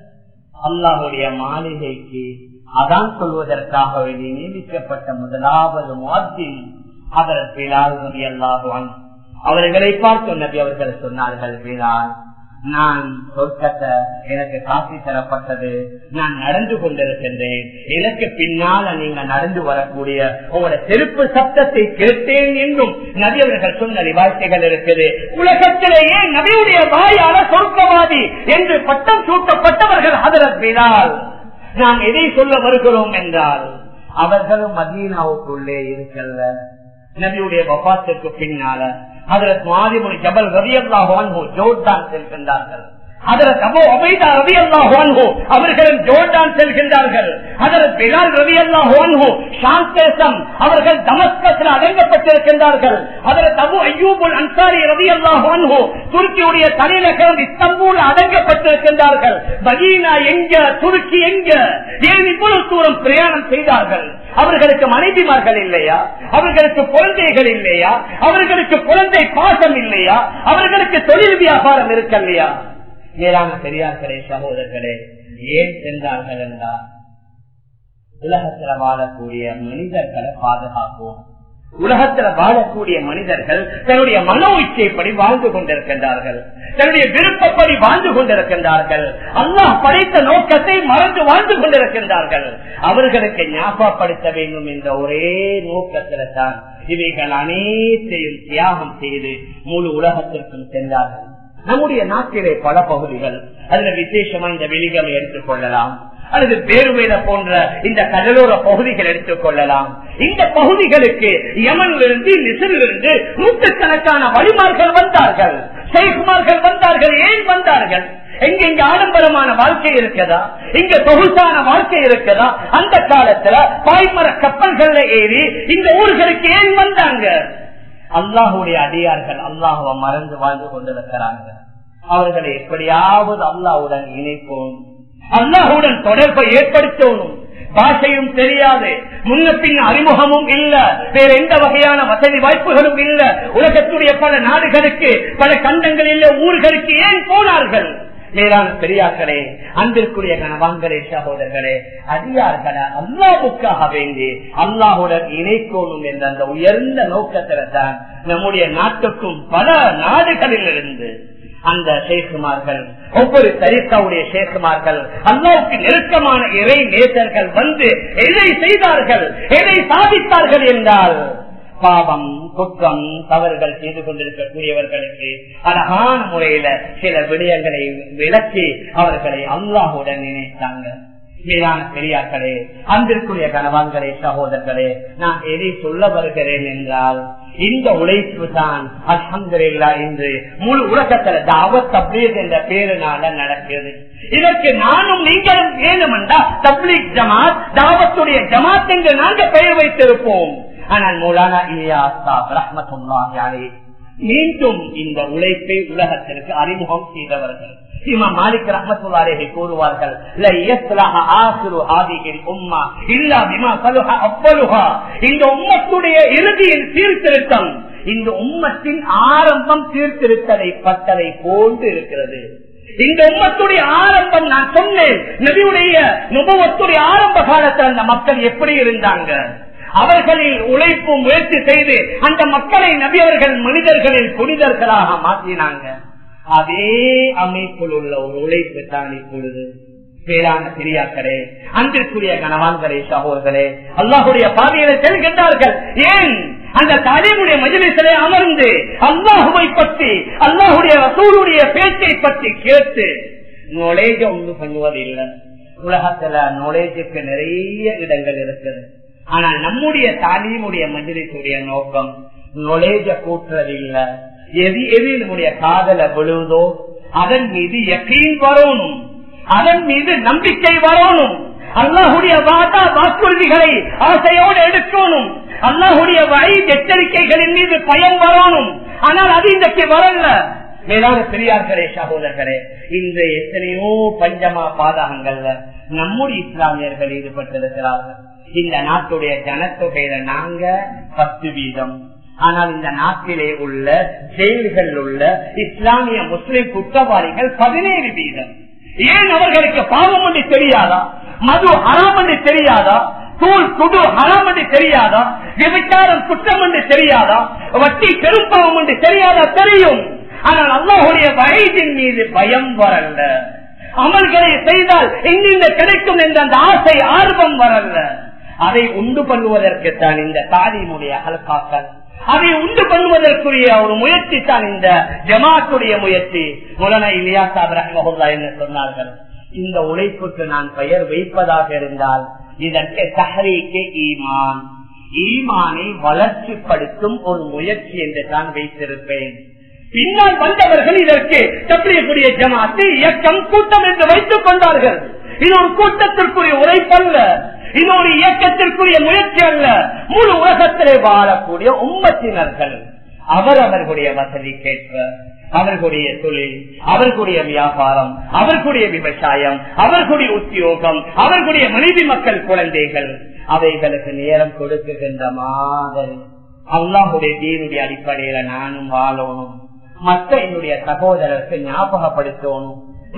அல்லாஹுடைய மாளிகைக்கு அதான் சொல்வதற்காக வேண்டி நியமிக்கப்பட்ட முதலாவது முவாத்தின் அதற்கு பிலால் நபி அல்லாஹுவான் அவர்களை பார்த்து நபி அவர்கள் சொன்னார்கள் பிலால் நான் சொர்க்கத்தை எனக்கு காசி தரப்பட்டது நான் நடந்து கொண்டிருக்கின்றேன் எனக்கு பின்னால நீங்க நடந்து வரக்கூடிய உங்களோட செருப்பு சப்தத்தை கேட்டேன் என்றும் நபி அவர்கள் சொன்ன வார்த்தைகள் இருக்குது உலகத்திலேயே நபியுடைய வாயால சொர்க்கவாதி என்று பட்டம் சூட்டப்பட்டவர்கள் ஹதரத் பிலால் நாம் எதை சொல்ல வருகிறோம் என்றால் அவர்களும் மதீனாவுக்குள்ளே இருக்கல்ல நபியுடைய வபாத்திற்கு பின்னால அதற்கு மாதிமொழி ஜபல் ரவி அல்லாஹான் ஜோர்டான் செல்கின்றார்கள் அதற்கு அபோ அபைதா ரவி அல்லாஹான்ஹோ அவர்களும் ஜோர்டான் செல்கின்றார்கள் அதற்கு பிலால் ரவி அல்லாஹான்ஹோ சாந்தேசம் அவர்கள் தமஸ்கத்தில் அடங்கப்பட்டிருக்கின்றார்கள் அதற்கு அபு ஐயூபுல் அன்சாரி ரவி அல்லாஹான்ஹோ துருக்கியுடைய தலைநகரம் இஸ்தம்பூல் அடங்கப்பட்டிருக்கின்றார்கள் மதீனா எங்க துருக்கி எங்க ஏன் இவ்வளவு தூரம் பிரயாணம் செய்தார்கள் அவர்களுக்கு மனைவிமார்கள் இல்லையா அவர்களுக்கு குழந்தைகள் இல்லையா அவர்களுக்கு குழந்தை பாசம் இல்லையா அவர்களுக்கு தொழில் வியாபாரம் இருக்கல்லையா ஏரான பெரியார்களே சகோதரர்களே ஏன் சென்றார்கள் என்றால் உலகத்துல வாழக்கூடிய மனிதர்களை பாதுகாப்போம் உலகத்துல வாழக்கூடிய மனிதர்கள் தன்னுடைய மனோ இச்சைப்படி வாழ்ந்து கொண்டிருக்கின்றார்கள் தன்னுடைய விருப்பப்படி வாழ்ந்து கொண்டிருக்கின்றார்கள் அல்லாஹ் படைத்த நோக்கத்தை மறந்து வாழ்ந்து கொண்டிருக்கின்றார்கள் அவர்களுக்கு ஞாபகப்படுத்த வேண்டும் என்ற ஒரே நோக்கத்தில தான் இவைகள் அனைத்தையும் தியாகம் செய்து முழு உலகத்திற்கும் சென்றார்கள் நம்முடைய நாட்டிலே பல பகுதிகள் அதுல விசேஷமா இந்த வெளிகளை எடுத்துக் கொள்ளலாம் அல்லது பேருவேல போன்ற இந்த கடலோர பகுதிகள் எடுத்துக் கொள்ளலாம் இந்த பகுதிகளுக்கு யமனிலிருந்து நிசரிலிருந்து நூற்றுக்கணக்கான வழிமார்கள் வந்தார்கள் ஷேகுமார்கள் வந்தார்கள் ஏன் வந்தார்கள் எங்க இங்க ஆடம்பரமான வாழ்க்கை இருக்கதா இங்க சொகுசான வாழ்க்கை இருக்கதா அந்த காலத்துல பாய்மர கப்பல்கள்ல ஏறி இந்த ஊர்களுக்கு ஏன் வந்தாங்க அல்லாஹுடைய அடியார்கள் அல்லாஹுவ மறந்து வாழ்ந்து கொண்டிருக்கிறாங்க அவர்களை எப்படியாவது அல்லாஹுடன் இணைப்போம் அல்லாஹுடன் தொடர்பை ஏற்படுத்தணும் பாஷையும் தெரியாது முன்ன பின் அறிமுகமும் இல்ல வேற எந்த வகையான வசதி வாய்ப்புகளும் இல்ல உலகத்துடைய பல நாடுகளுக்கு பல கண்டங்களில் ஊர்களுக்கு ஏன் போனார்கள் மேலான பெரியார்களே அன்பிற்குரிய கணவான்களே சகோதரர்களே அடியார்களே அல்லாவுக்காக வேண்டி அல்லாஹுடன் இணைக்கணும் என்ற அந்த உயர்ந்த நோக்கத்தில தான் நம்முடைய நாட்டுக்கும் பல நாடுகளில் இருந்து அந்த சேகுமார்கள் ஒவ்வொரு தரிசாவுடைய சேகுமார்கள் அல்லாவுக்கு நெருக்கமான இறை நேசர்கள் வந்து எதை செய்தார்கள் எதை சாதித்தார்கள் என்றால் பாவம் குற்றம் தவறுகள் செய்து கொண்டிருக்கக்கூடியவர்களுக்கு அழகான முறையில சில விடயங்களை விளக்கி அவர்களை அல்லாஹுடன் நினைத்தாங்க மேலான பெரியார்களே அன்பிற்குரிய கணவான்களே சகோதரர்களே நான் எதை சொல்ல வருகிறேன் என்றால் இந்த உழைப்பு தான் அலமதுல்லா என்று முழு உலகத்துல தாவத் தப்லீக் என்ற பேருனால நடக்கிறது இதற்கு நானும் நீங்களும் வேணுமென்றா தப்லீக் ஜமாத் தாவத்துடைய ஜமாத் என்று நாங்கள் பெயர் வைத்திருப்போம் ஆனால் மூலானா இலியாஸ்தா ரஹமத்துல்லாஹி மீண்டும் இந்த உழைப்பை உலகத்திற்கு அறிமுகம் செய்தவர்கள் இமாம் மாலிக் ரஹமத்துல்லாரே கூறுவார்கள் இந்த உம்மத்துடைய இறுதியின் சீர்திருத்தம் இந்த உம்மத்தின் ஆரம்பம் சீர்திருத்ததை பட்டதை போன்று இருக்கிறது இந்த உம்மத்துடைய ஆரம்பம் நான் சொன்னேன் நபியுடைய நுபவத்துடைய ஆரம்ப காலத்தில் அந்த மக்கள் எப்படி இருந்தாங்க அவர்களில் உழைப்பு முயற்சி செய்து அந்த மக்களை நபி அவர்கள் மனிதர்களில் புனிதர்களாக மாற்றினாங்க அதே அமைப்பில் உள்ள ஒரு உழைப்பு தான் இப்பொழுது பேரான பெரியாக்களே அன்பிற்குரிய கணவான்களே சகோதரே அல்லாஹுடைய பாதையில செல்கின்றார்கள் ஏன் அந்த தலைமுடைய மஜிலிசிலே அமர்ந்து அல்லாஹுவை பற்றி அல்லாஹுடைய ரசூலுடைய பேச்சை பற்றி கேட்டு நுழைஜ ஒன்று பண்ணுவதில்லை உலகத்துல நுழைஜுக்கு நிறைய இடங்கள் இருக்குது ஆனா நம்முடைய தாலீமுடைய மஜிலிசுடைய நோக்கம் நுழைஜ கூட்டுறது இல்ல எது எது நம்முடைய காதல விழுவதோ அதன் மீது எப்பயும் வரணும் அதன் மீது நம்பிக்கை வரணும் அல்லாஹுடைய வாதா வாக்குறுதிகளை ஆசையோடு எடுக்கணும் அல்லாஹுடைய வழி எச்சரிக்கைகளின் மீது பயம் வரணும் ஆனால் அது இன்றைக்கு வரல மேலான பெரியார்களே சகோதரர்களே இந்த எத்தனையோ பஞ்சமா பாதகங்கள்ல நம்முடைய இஸ்லாமியர்கள் ஈடுபட்டிருக்கிறார்கள் இந்த நாட்டுடைய ஜனத்தொகையில நாங்க பத்து வீதம் ஆனால் இந்த நாட்டிலே உள்ள ஜெயில்கள் உள்ள இஸ்லாமிய முஸ்லிம் குற்றவாளிகள் பதினேழு வீதம் ஏன் அவர்களுக்கு பாவம் என்று தெரியாதா மது ஹராம் என்று தெரியாதா தூள் குடு ஹராம் என்று தெரியாதா விபச்சாரம் குற்றம் என்று தெரியாதா வட்டி பெரும்பாவம் என்று தெரியாதா தெரியும் ஆனால் அல்லாஹுடைய வயதின் மீது பயம் வரல அமல்களை செய்தால் எங்கிருந்து கிடைக்கும் என்ற அந்த ஆசை ஆர்வம் வரல அதை உண்டு பண்ணுவதற்கு தான் இந்த தாலிமுடைய அல்காக்கள் அதை உண்டு பண்ணுவதற்குரிய ஒரு முயற்சி தான் இந்த ஜமாத்துடைய முயற்சி முலன இல்லையா சாபரா என்று சொன்னார்கள் இந்த உழைப்புக்கு நான் பெயர் வைப்பதாக இருந்தால் இதற்கு தஹரீக்கு ஈமான் ஈமானை வளர்ச்சிப்படுத்தும் ஒரு முயற்சி என்று தான் வைத்திருப்பேன் பின்னால் வந்தவர்கள் இதற்கு தப்பியக்கூடிய ஜமாத்து இயக்கம் கூட்டம் என்று வைத்துக் கொண்டார்கள் இது ஒரு கூட்டத்திற்குரிய உழைப்பல்ல இது ஒரு இயக்கத்திற்குரிய முயற்சி அல்ல முழு உலகத்திலே வாழக்கூடிய உம்மத்தினர்கள் அவரவர்களுடைய வசதி கேட்ப அவர்களுடைய தொழில் அவர்களுடைய வியாபாரம் அவர்களுடைய விவசாயம் அவர்களுடைய உத்தியோகம் அவர்களுடைய மனைவி மக்கள் குழந்தைகள் அவைகளுக்கு நேரம் கொடுக்குகின்ற மாதிரி அல்லாஹுடைய தீனுடைய அடிப்படையில நானும் வாழணும் மற்ற என்னுடைய சகோதரருக்கு ஞாபகப்படுத்தணும்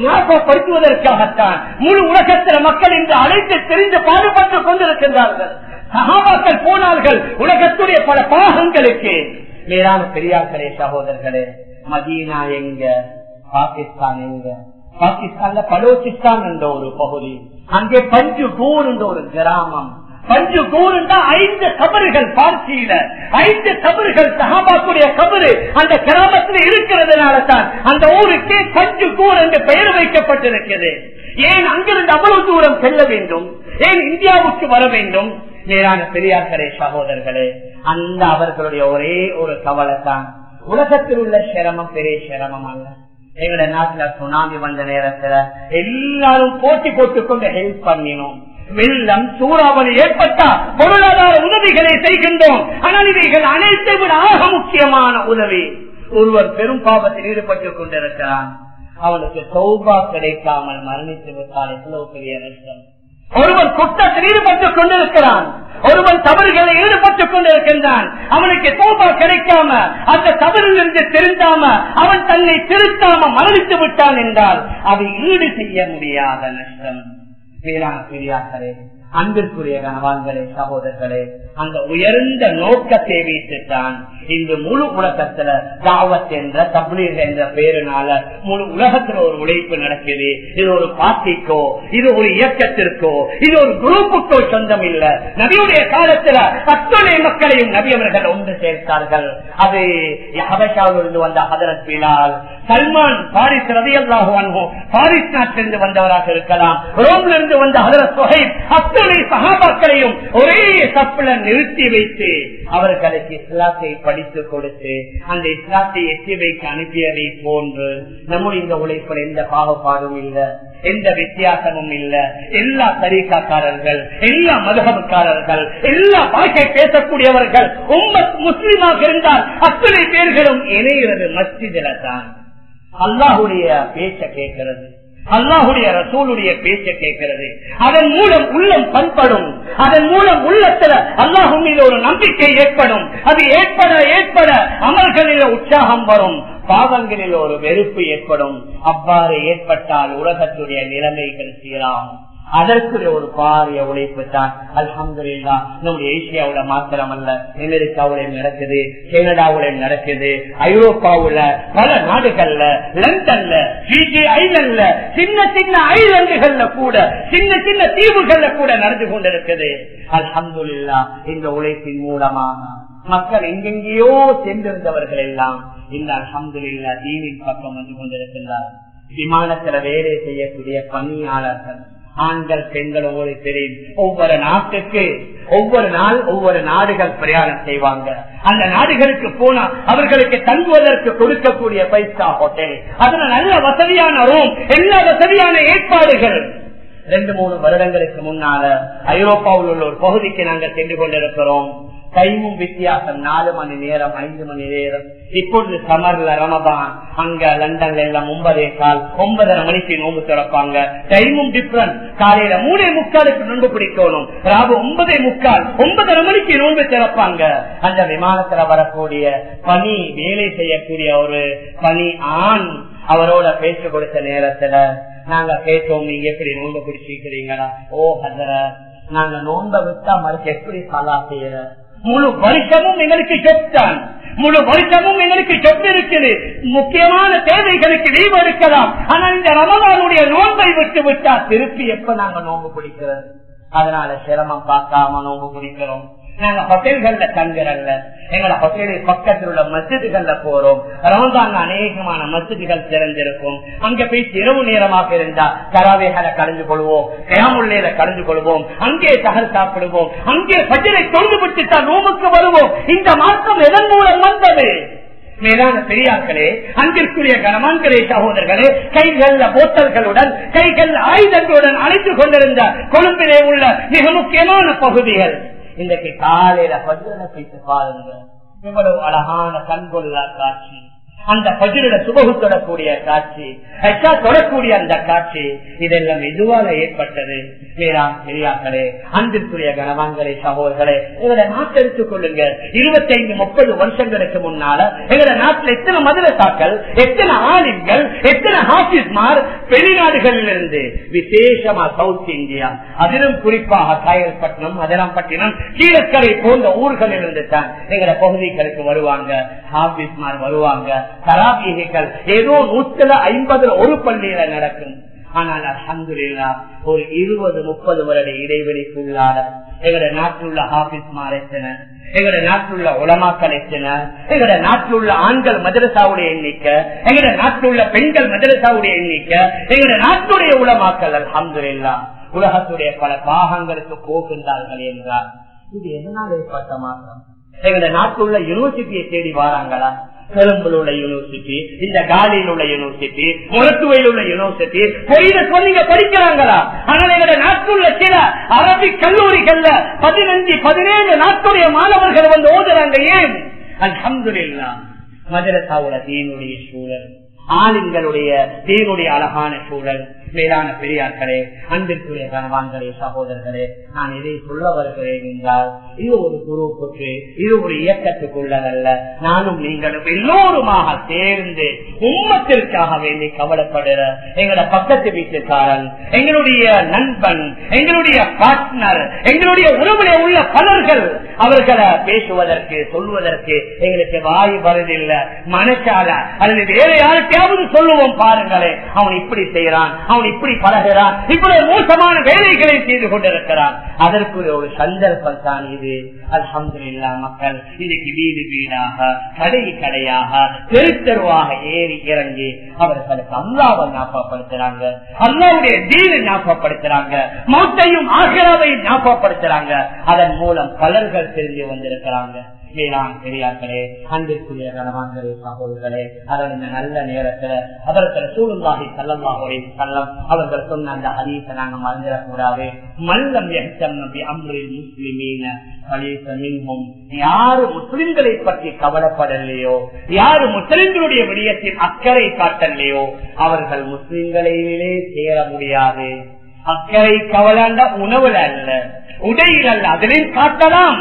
ஞாபகப்படுத்துவதற்காகத்தான் முழு உலகத்தில் மக்கள் இன்று அழைத்து தெரிந்து பாடுபட்டுக் கொண்டிருக்கின்றார்கள் சகாபாக்கள் போனார்கள் உலகத்துடைய பல பாகங்களுக்கு மேலான பெரியார்களே சகோதரர்களே மதீனா எங்க பாகிஸ்தான் எங்க பாகிஸ்தான்ல பலோச்சிஸ்தான் என்ற ஒரு பகுதி அங்கே பஞ்சு கூர் என்ற ஒரு கிராமம் பஞ்சு கூறுண்டா ஐந்து கபறுகள் பார்த்தியில ஐந்து கபறுகள் சகாபாக்குடைய கபரு அந்த கிராமத்தில் இருக்கிறதுனால தான் அந்த ஊருக்கு பஞ்சு கூர் என்று பெயர் வைக்கப்பட்டிருக்கிறது ஏன் அங்கிருந்து அவ்வளவு தூரம் செல்ல வேண்டும் ஏன் இந்தியாவுக்கு வர வேண்டும் மேலான பெரியார்களே சகோதரர்களே அந்த அவர்களுடைய ஒரே ஒரு கவலை தான் உலகத்தில் உள்ள சிரமம் பெரிய சிரமம் அல்ல எங்களோட நாட்டுல சுனாமி வந்த நேரத்துல எல்லாரும் போட்டி போட்டுக்கொண்டு ஹெல்ப் பண்ணினோம் வெள்ளம் சூறாவளி ஏற்பட்டா பொருளாதார உதவிகளை செய்கின்றோம் ஆனால் இவைகள் அனைத்தை விட ஆக முக்கியமான உதவி ஒருவர் பெரும் பாவத்தில் ஈடுபட்டுக் கொண்டிருக்கிறான் அவனுக்கு சௌபா கிடைக்காமல் மரணித்து விட்டால் எவ்வளவு பெரிய நஷ்டம் ஒருவன் குற்றத்தில் ஈடுபட்டுக் கொண்டிருக்கிறான் ஒருவன் தவறுகளை ஈடுபட்டுக் கொண்டிருக்கின்றான் அவனுக்கு தோபா கிடைக்காம அந்த தவறிலிருந்து திருந்தாம அவன் தன்னை திருத்தாம மரணித்து விட்டான் என்றால் அதை ஈடு செய்ய முடியாத நஷ்டம் பேரான பெரியார்களே அன்பிற்குரிய கனவான்களே சகோதரர்களே அந்த உயர்ந்த நோக்கத்தை வைத்துத்தான் இந்த முழு உலகத்துல தாவத் என்ற தப்லீர் என்ற பேருனால முழு உலகத்துல ஒரு உழைப்பு நடக்குது இது ஒரு பார்ட்டிக்கோ இது ஒரு இயக்கத்திற்கோ இது ஒரு குரூப்புக்கோ சொந்தம் இல்ல நபியுடைய காலத்துல அத்துணை மக்களையும் நபி அவர்கள் ஒன்று சேர்த்தார்கள் அது ஹபஷாவிலிருந்து வந்த ஹதரத் பிலால் சல்மான் பாரிஸ் ரவி அல்லாஹு பாரிஸ் நாட்டிலிருந்து வந்தவராக இருக்கலாம் ரோம்ல இருந்து வந்த ஹதரத் சொஹைப் அத்துணை சகாபாக்களையும் ஒரே சப்பில நிறுத்தி வைத்து அவர்களுக்கு இஸ்லாத்தை படித்து கொடுத்து அந்த இஸ்லாத்தை எட்டி வைக்க அனுப்பியதை போன்று நம்முடைய இந்த உழைப்பில் எந்த பாகுபாடும் இல்லை எந்த வித்தியாசமும் இல்ல எல்லா தரீக்காக்காரர்கள் எல்லா மதுகபக்காரர்கள் எல்லா பாஷை பேசக்கூடியவர்கள் உம்மத் முஸ்லீமாக இருந்தால் அத்தனை பேர்களும் இணைகிறது மஸ்ஜிதில தான் அல்லாஹுடைய பேச்ச கேட்கிறது அல்லாஹுடைய ரசூலுடைய பேச்ச கேட்கிறது அதன் மூலம் உள்ளம் பண்படும் அதன் மூலம் உள்ளத்துல அல்லாஹு மீது ஒரு நம்பிக்கை ஏற்படும் அது ஏற்பட ஏற்பட அமல்களில் உற்சாகம் வரும் பாவங்களில் ஒரு வெறுப்பு ஏற்படும் அவ்வாறு ஏற்பட்டால் உலகத்துடைய நிலைமைகள் சீராகும் அதற்குரிய ஒரு பாரிய உழைப்பு தான் அல்ஹம்துல்லா நம்முடைய ஏசியாவுல மாத்திரமல்ல அமெரிக்காவுல நடக்குது கனடாவுல நடக்குது ஐரோப்பாவுல பல நாடுகள்ல லண்டன்ல பிஜி ஐலண்ட்ல சின்ன சின்ன ஐலண்டுகள்ல கூட சின்ன சின்ன தீவுகள்ல கூட நடந்து கொண்டிருக்குது அல்ஹம்துல்லா இந்த உழைப்பின் மூலமாக மக்கள் எங்கெங்கேயோ சென்றிருந்தவர்கள் எல்லாம் இந்த அல்ஹம்துல்லா தீவின் பக்கம் வந்து கொண்டிருக்கின்றார் விமானத்துல வேலை செய்யக்கூடிய பணியாளர்கள் ஆண்கள் பெண்களோடு தெரியும் ஒவ்வொரு நாட்டுக்கு ஒவ்வொரு நாள் ஒவ்வொரு நாடுகள் பிரயாணம் செய்வாங்க அந்த நாடுகளுக்கு போனா அவர்களுக்கு தங்குவதற்கு கொடுக்கக்கூடிய பைசா ஹோட்டல் அதுல நல்ல வசதியான ரூம் எல்லா வசதியான ஏற்பாடுகள் ரெண்டு மூணு வருடங்களுக்கு முன்னால ஐரோப்பாவில் உள்ள ஒரு பகுதிக்கு நாங்கள் சென்று கொண்டிருக்கிறோம் டைமும் வித்தியாசம் நாலு மணி நேரம் ஐந்து மணி நேரம் இப்பொழுது சமர்ல ரமதான் அங்க லண்டன்ல எல்லாம் ஒன்பதே கால் ஒன்பதரை மணிக்கு நோம்பு திறப்பாங்க டைமும் டிஃபரன்ஸ் காலையில மூணே முக்காலுக்கு நோன்பு பிடிக்கணும் ராவு ஒன்பதே முக்கால் ஒன்பதரை மணிக்கு நோன்பு திறப்பாங்க அந்த விமானத்துல வரக்கூடிய பணி வேலை செய்யக்கூடிய ஒரு பணி ஆண் அவரோட பேச்சு கொடுத்த நேரத்துல நாங்க கேட்டோம் நீங்க எப்படி நோன்பு பிடிச்சிருக்கிறீங்களா ஓ ஹசர நாங்க நோன்பை விட்டா மறுக்க எப்படி சலா செய்யற முழு வருஷமும் எங்களுக்கு சொத்தான் முழு வருஷமும் எங்களுக்கு சொத்து இருக்குது முக்கியமான தேவைகளுக்கு லீவ் எடுக்கலாம் ஆனா இந்த ரமதானுடைய நோன்பை விட்டு விட்டா திருப்பி எப்ப நாங்க நோன்பு பிடிக்கிறது அதனால சிரமம் பார்க்காம நோன்பு பிடிக்கிறோம் நாங்க ஹோட்டல்கள்ல தங்குறல்ல எங்களோட ஹோட்டலில் பக்கத்தில் உள்ள மசிதுகள்ல போறோம் ரமதான் அநேகமான மசிதுகள் திறந்திருக்கும் அங்க போய் இரவு நேரமாக இருந்தா கராவேகளை கலந்து கொள்வோம் கேமுள்ளையில கலந்து கொள்வோம் அங்கே தகர் சாப்பிடுவோம் அங்கே பஜனை தொழுது விட்டு தான் ரூமுக்கு வருவோம் இந்த மாற்றம் எதன் மூலம் வந்தது மேலான பெரியார்களே அங்கிற்குரிய கனமான்களே சகோதரர்களே கைகள்ல போத்தல்களுடன் கைகள் ஆயுதங்களுடன் அழைத்து கொண்டிருந்த கொழும்பிலே உள்ள மிக முக்கியமான பகுதிகள் இன்றைக்கு காலையில பஜனை பேசி பாருங்க இவ்வளவு அழகான கண்கொள்ளா காட்சி அந்த பஜிரிட சுபகு தொடக்கூடிய காட்சி ஹெச்சா தொடக்கூடிய அந்த காட்சி இதெல்லாம் எதுவாக ஏற்பட்டது மேலாம் பெரியாக்களே அன்பிற்குரிய கனவான்களே சகோதரர்களே எங்களை நாட்டை எடுத்துக் கொள்ளுங்க இருபத்தி ஐந்து முப்பது வருஷங்களுக்கு முன்னால எங்களை நாட்டில் எத்தனை மதுரசாக்கள் எத்தனை ஆலிம்கள் எத்தனை ஹாபிஸ்மார் வெளிநாடுகளில் இருந்து விசேஷமா சவுத் இந்தியா அதிலும் குறிப்பாக காயல்பட்டினம் அதிராம்பட்டினம் கீழக்கரை போன்ற ஊர்களில் இருந்து தான் எங்களை பகுதிகளுக்கு வருவாங்க ஹாபிஸ்மார் வருவாங்க தராபீகைகள் ஏதோ நூற்றுல ஐம்பதுல ஒரு பள்ளியில நடக்கும் ஆனால் அலமதுல்லா ஒரு இருபது முப்பது வருட இடைவெளிக்குள்ளார எங்களுடைய நாட்டில் உள்ள ஹாபிஸ்மார் எத்தனை எங்களுடைய நாட்டில் உள்ள உலமாக்கள் எத்தனை எங்களுடைய நாட்டில் உள்ள ஆண்கள் மதரசாவுடைய எண்ணிக்கை எங்களுடைய நாட்டில் உள்ள பெண்கள் மதரசாவுடைய எண்ணிக்கை எங்களுடைய நாட்டுடைய உலமாக்கள் அலமதுல்லா உலகத்துடைய பல பாகங்களுக்கு போகின்றார்கள் என்றார் இது எதனால் ஏற்பட்ட மாற்றம் எங்களுடைய நாட்டில் உள்ள யூனிவர்சிட்டியை தேடி வராங்களா கொழும்பில் உள்ள யூனிவர்சிட்டி இந்த காலியில் உள்ள யூனிவர்சிட்டி முரட்டுவையில் உள்ள யூனிவர்சிட்டி பொய்த சொன்னீங்க படிக்கிறாங்களா ஆனால் எங்களுடைய நாட்டுள்ள சில அரபிக் கல்லூரிகள்ல பதினஞ்சு பதினேழு நாட்டுடைய மாணவர்கள் வந்து ஓதுறாங்க ஏன் அல்ஹம்துலில்லா மதரசாவுல தீனுடைய சூழல் ஆளுங்களுடைய தீனுடைய அழகான சூழல் மேலான பெரியார்களே அன்பிற்குரிய கனவான்களே சகோதரர்களே நான் இதை சொல்ல வருகிறேன் என்றால் இது ஒரு குரூப்புக்கு இது ஒரு இயக்கத்துக்குள்ளதல்ல நானும் நீங்களும் எல்லோருமாக சேர்ந்து உம்மத்திற்காக வேண்டி கவலைப்படுற எங்களோட பக்கத்து வீட்டுக்காரன் எங்களுடைய நண்பன் எங்களுடைய பார்ட்னர் எங்களுடைய உறவுல உள்ள பலர்கள் அவர்களை பேசுவதற்கு சொல்வதற்கு எங்களுக்கு வாய் வருதில்லை மனசால அல்லது வேற யாருக்காவது சொல்லுவோம் பாருங்களேன் அவன் இப்படி செய்யறான் அவன் இப்படி பழகிறான் இப்படி மோசமான வேலைகளை செய்து கொண்டிருக்கிறான் அதற்குரிய ஒரு சந்தர்ப்பம் தான் இது அல்ஹம்துல்லா மக்கள் இன்னைக்கு வீடு வீடாக கடை கடையாக தெரு தெருவாக ஏறி இறங்கி அவர்களுக்கு அல்லாவை ஞாபகப்படுத்துறாங்க அல்லாவுடைய தீனை ஞாபகப்படுத்துறாங்க மௌத்தையும் ஆசிராவையும் ஞாபகப்படுத்துறாங்க அதன் மூலம் பலர்கள் தெரிஞ்சு வந்திருக்கிறாங்க மேலாண் பெரியார்களே அன்பிற்குரிய கனவான்களே சகோதரர்களே அதன் இந்த நல்ல நேரத்துல அதற்கு சூழ்நாகி செல்லமாகவே செல்லம் அவர்கள் சொன்ன அந்த ஹரீச நாங்க மறந்துடக்கூடாது மல்லம் எச்சம் நம்பி அம்ரில் முஸ்லிமீன யாரு முஸ்லிம்களை பற்றி கவலைப்படலையோ யாரு முஸ்லிம்களுடைய விடயத்தில் அக்கறை காட்டலையோ அவர்கள் முஸ்லிம்களிலே சேர முடியாது அக்கறை கவலாண்ட உணவுல அல்ல உடையில் அல்ல அதிலையும் காட்டலாம்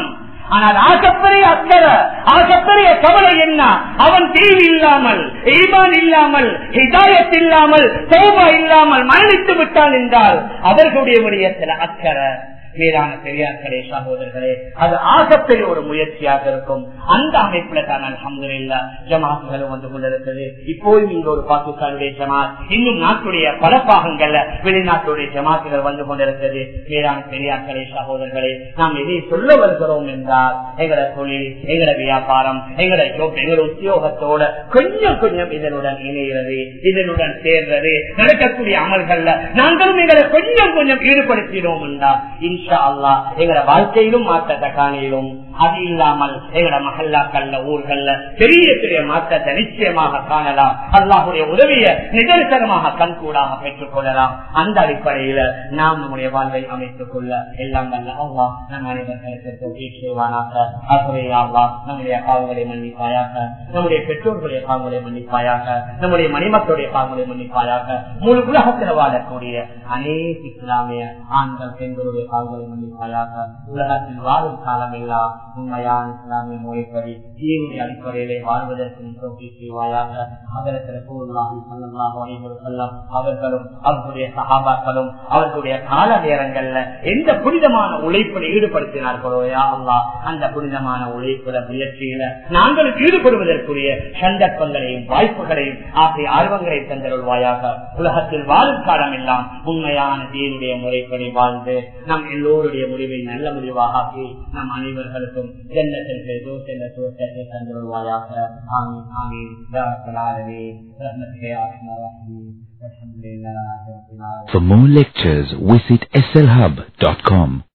ஆனால் ஆகப்பெரிய அக்கறை ஆகப்பெரிய கவலை என்ன அவன் தீவு இல்லாமல் ஈமான் இல்லாமல் ஹிதாயத் இல்லாமல் சோபா இல்லாமல் மரணித்து விட்டான் என்றால் அவர்களுடைய விடயத்தில் அக்கறை மேலான பெரியார்களே சகோதரர்களே அது ஆகப்பெரிய ஒரு முயற்சியாக இருக்கும் அந்த அமைப்புல தான் அலமதுல்லா ஜமாத்துகளும் வந்து கொண்டிருக்கிறது இப்போதும் இங்க ஒரு பாகிஸ்தானுடைய ஜமாத் இன்னும் நாட்டுடைய பல பாகங்கள்ல வெளிநாட்டுடைய ஜமாத்துகள் வந்து கொண்டிருக்கிறது மேலான பெரியார்களே சகோதரர்களே நாம் எதை சொல்ல வருகிறோம் என்றால் எங்களோட தொழில் எங்களோட வியாபாரம் எங்களோட ஜோப் எங்களோட உத்தியோகத்தோட கொஞ்சம் கொஞ்சம் இதனுடன் இணைகிறது இதனுடன் சேர்றது நடக்கக்கூடிய அமல்கள்ல நாங்களும் எங்களை கொஞ்சம் கொஞ்சம் ஈடுபடுத்தினோம் என்றால் இன்ஷா அல்லா எங்களோட வாழ்க்கையிலும் மாற்றத்தை காணிலும் அது இல்லாமல் எங்களோட மகல்லாக்கள்ல ஊர்கள்ல பெரிய பெரிய மாற்றத்தை நிச்சயமாக காணலாம் அல்லாஹுடைய உதவியை நிதர்சனமாக கண்கூடாக பெற்றுக் கொள்ளலாம் அந்த அடிப்படையில நாம் நம்முடைய வாழ்வை அமைத்துக் கொள்ள எல்லாம் வல்ல அல்லா நம் அனைவர்களுக்கு செய்வானாக ஆகவே அல்லா நம்முடைய பாவங்களை மன்னிப்பாயாக நம்முடைய பெற்றோர்களுடைய பாவங்களை மன்னிப்பாயாக நம்முடைய மணிமக்களுடைய பாவங்களை மன்னிப்பாயாக முழு உலகத்தில் வாழக்கூடிய அநேக இஸ்லாமிய ஆண்கள் பெண்களுடைய பாவங்களை மன்னிப்பாயாக உலகத்தில் வாழும் காலமெல்லாம் உண்மையான இஸ்லாமிய முறைப்படி தீனுடைய அடிப்படையிலே வாழ்வதற்கு நோக்கி செய்வாயாக அதற்கு கூறுவாகி செல்லம் அவர்களும் அவர்களுடைய சகாபாக்களும் அவர்களுடைய கால நேரங்கள்ல எந்த புனிதமான உழைப்பில் ஈடுபடுத்தினார்களோ யா அல்லா அந்த புனிதமான உழைப்புல முயற்சியில நாங்கள் ஈடுபடுவதற்குரிய சந்தர்ப்பங்களையும் வாய்ப்புகளையும் ஆகிய ஆர்வங்களை தந்தருள்வாயாக உலகத்தில் வாழும் காலம் எல்லாம் உண்மையான தீனுடைய முறைப்படி வாழ்ந்து நம் எல்லோருடைய முடிவை நல்ல முடிவாக ஆக்கி நம் அனைவர்களுக்கும் ஜன்னத்தில் சென்ற சுவத்தை தந்தருள்வாயாக ஆமீன் ஆமீன் For more lectures, visit slhub.com.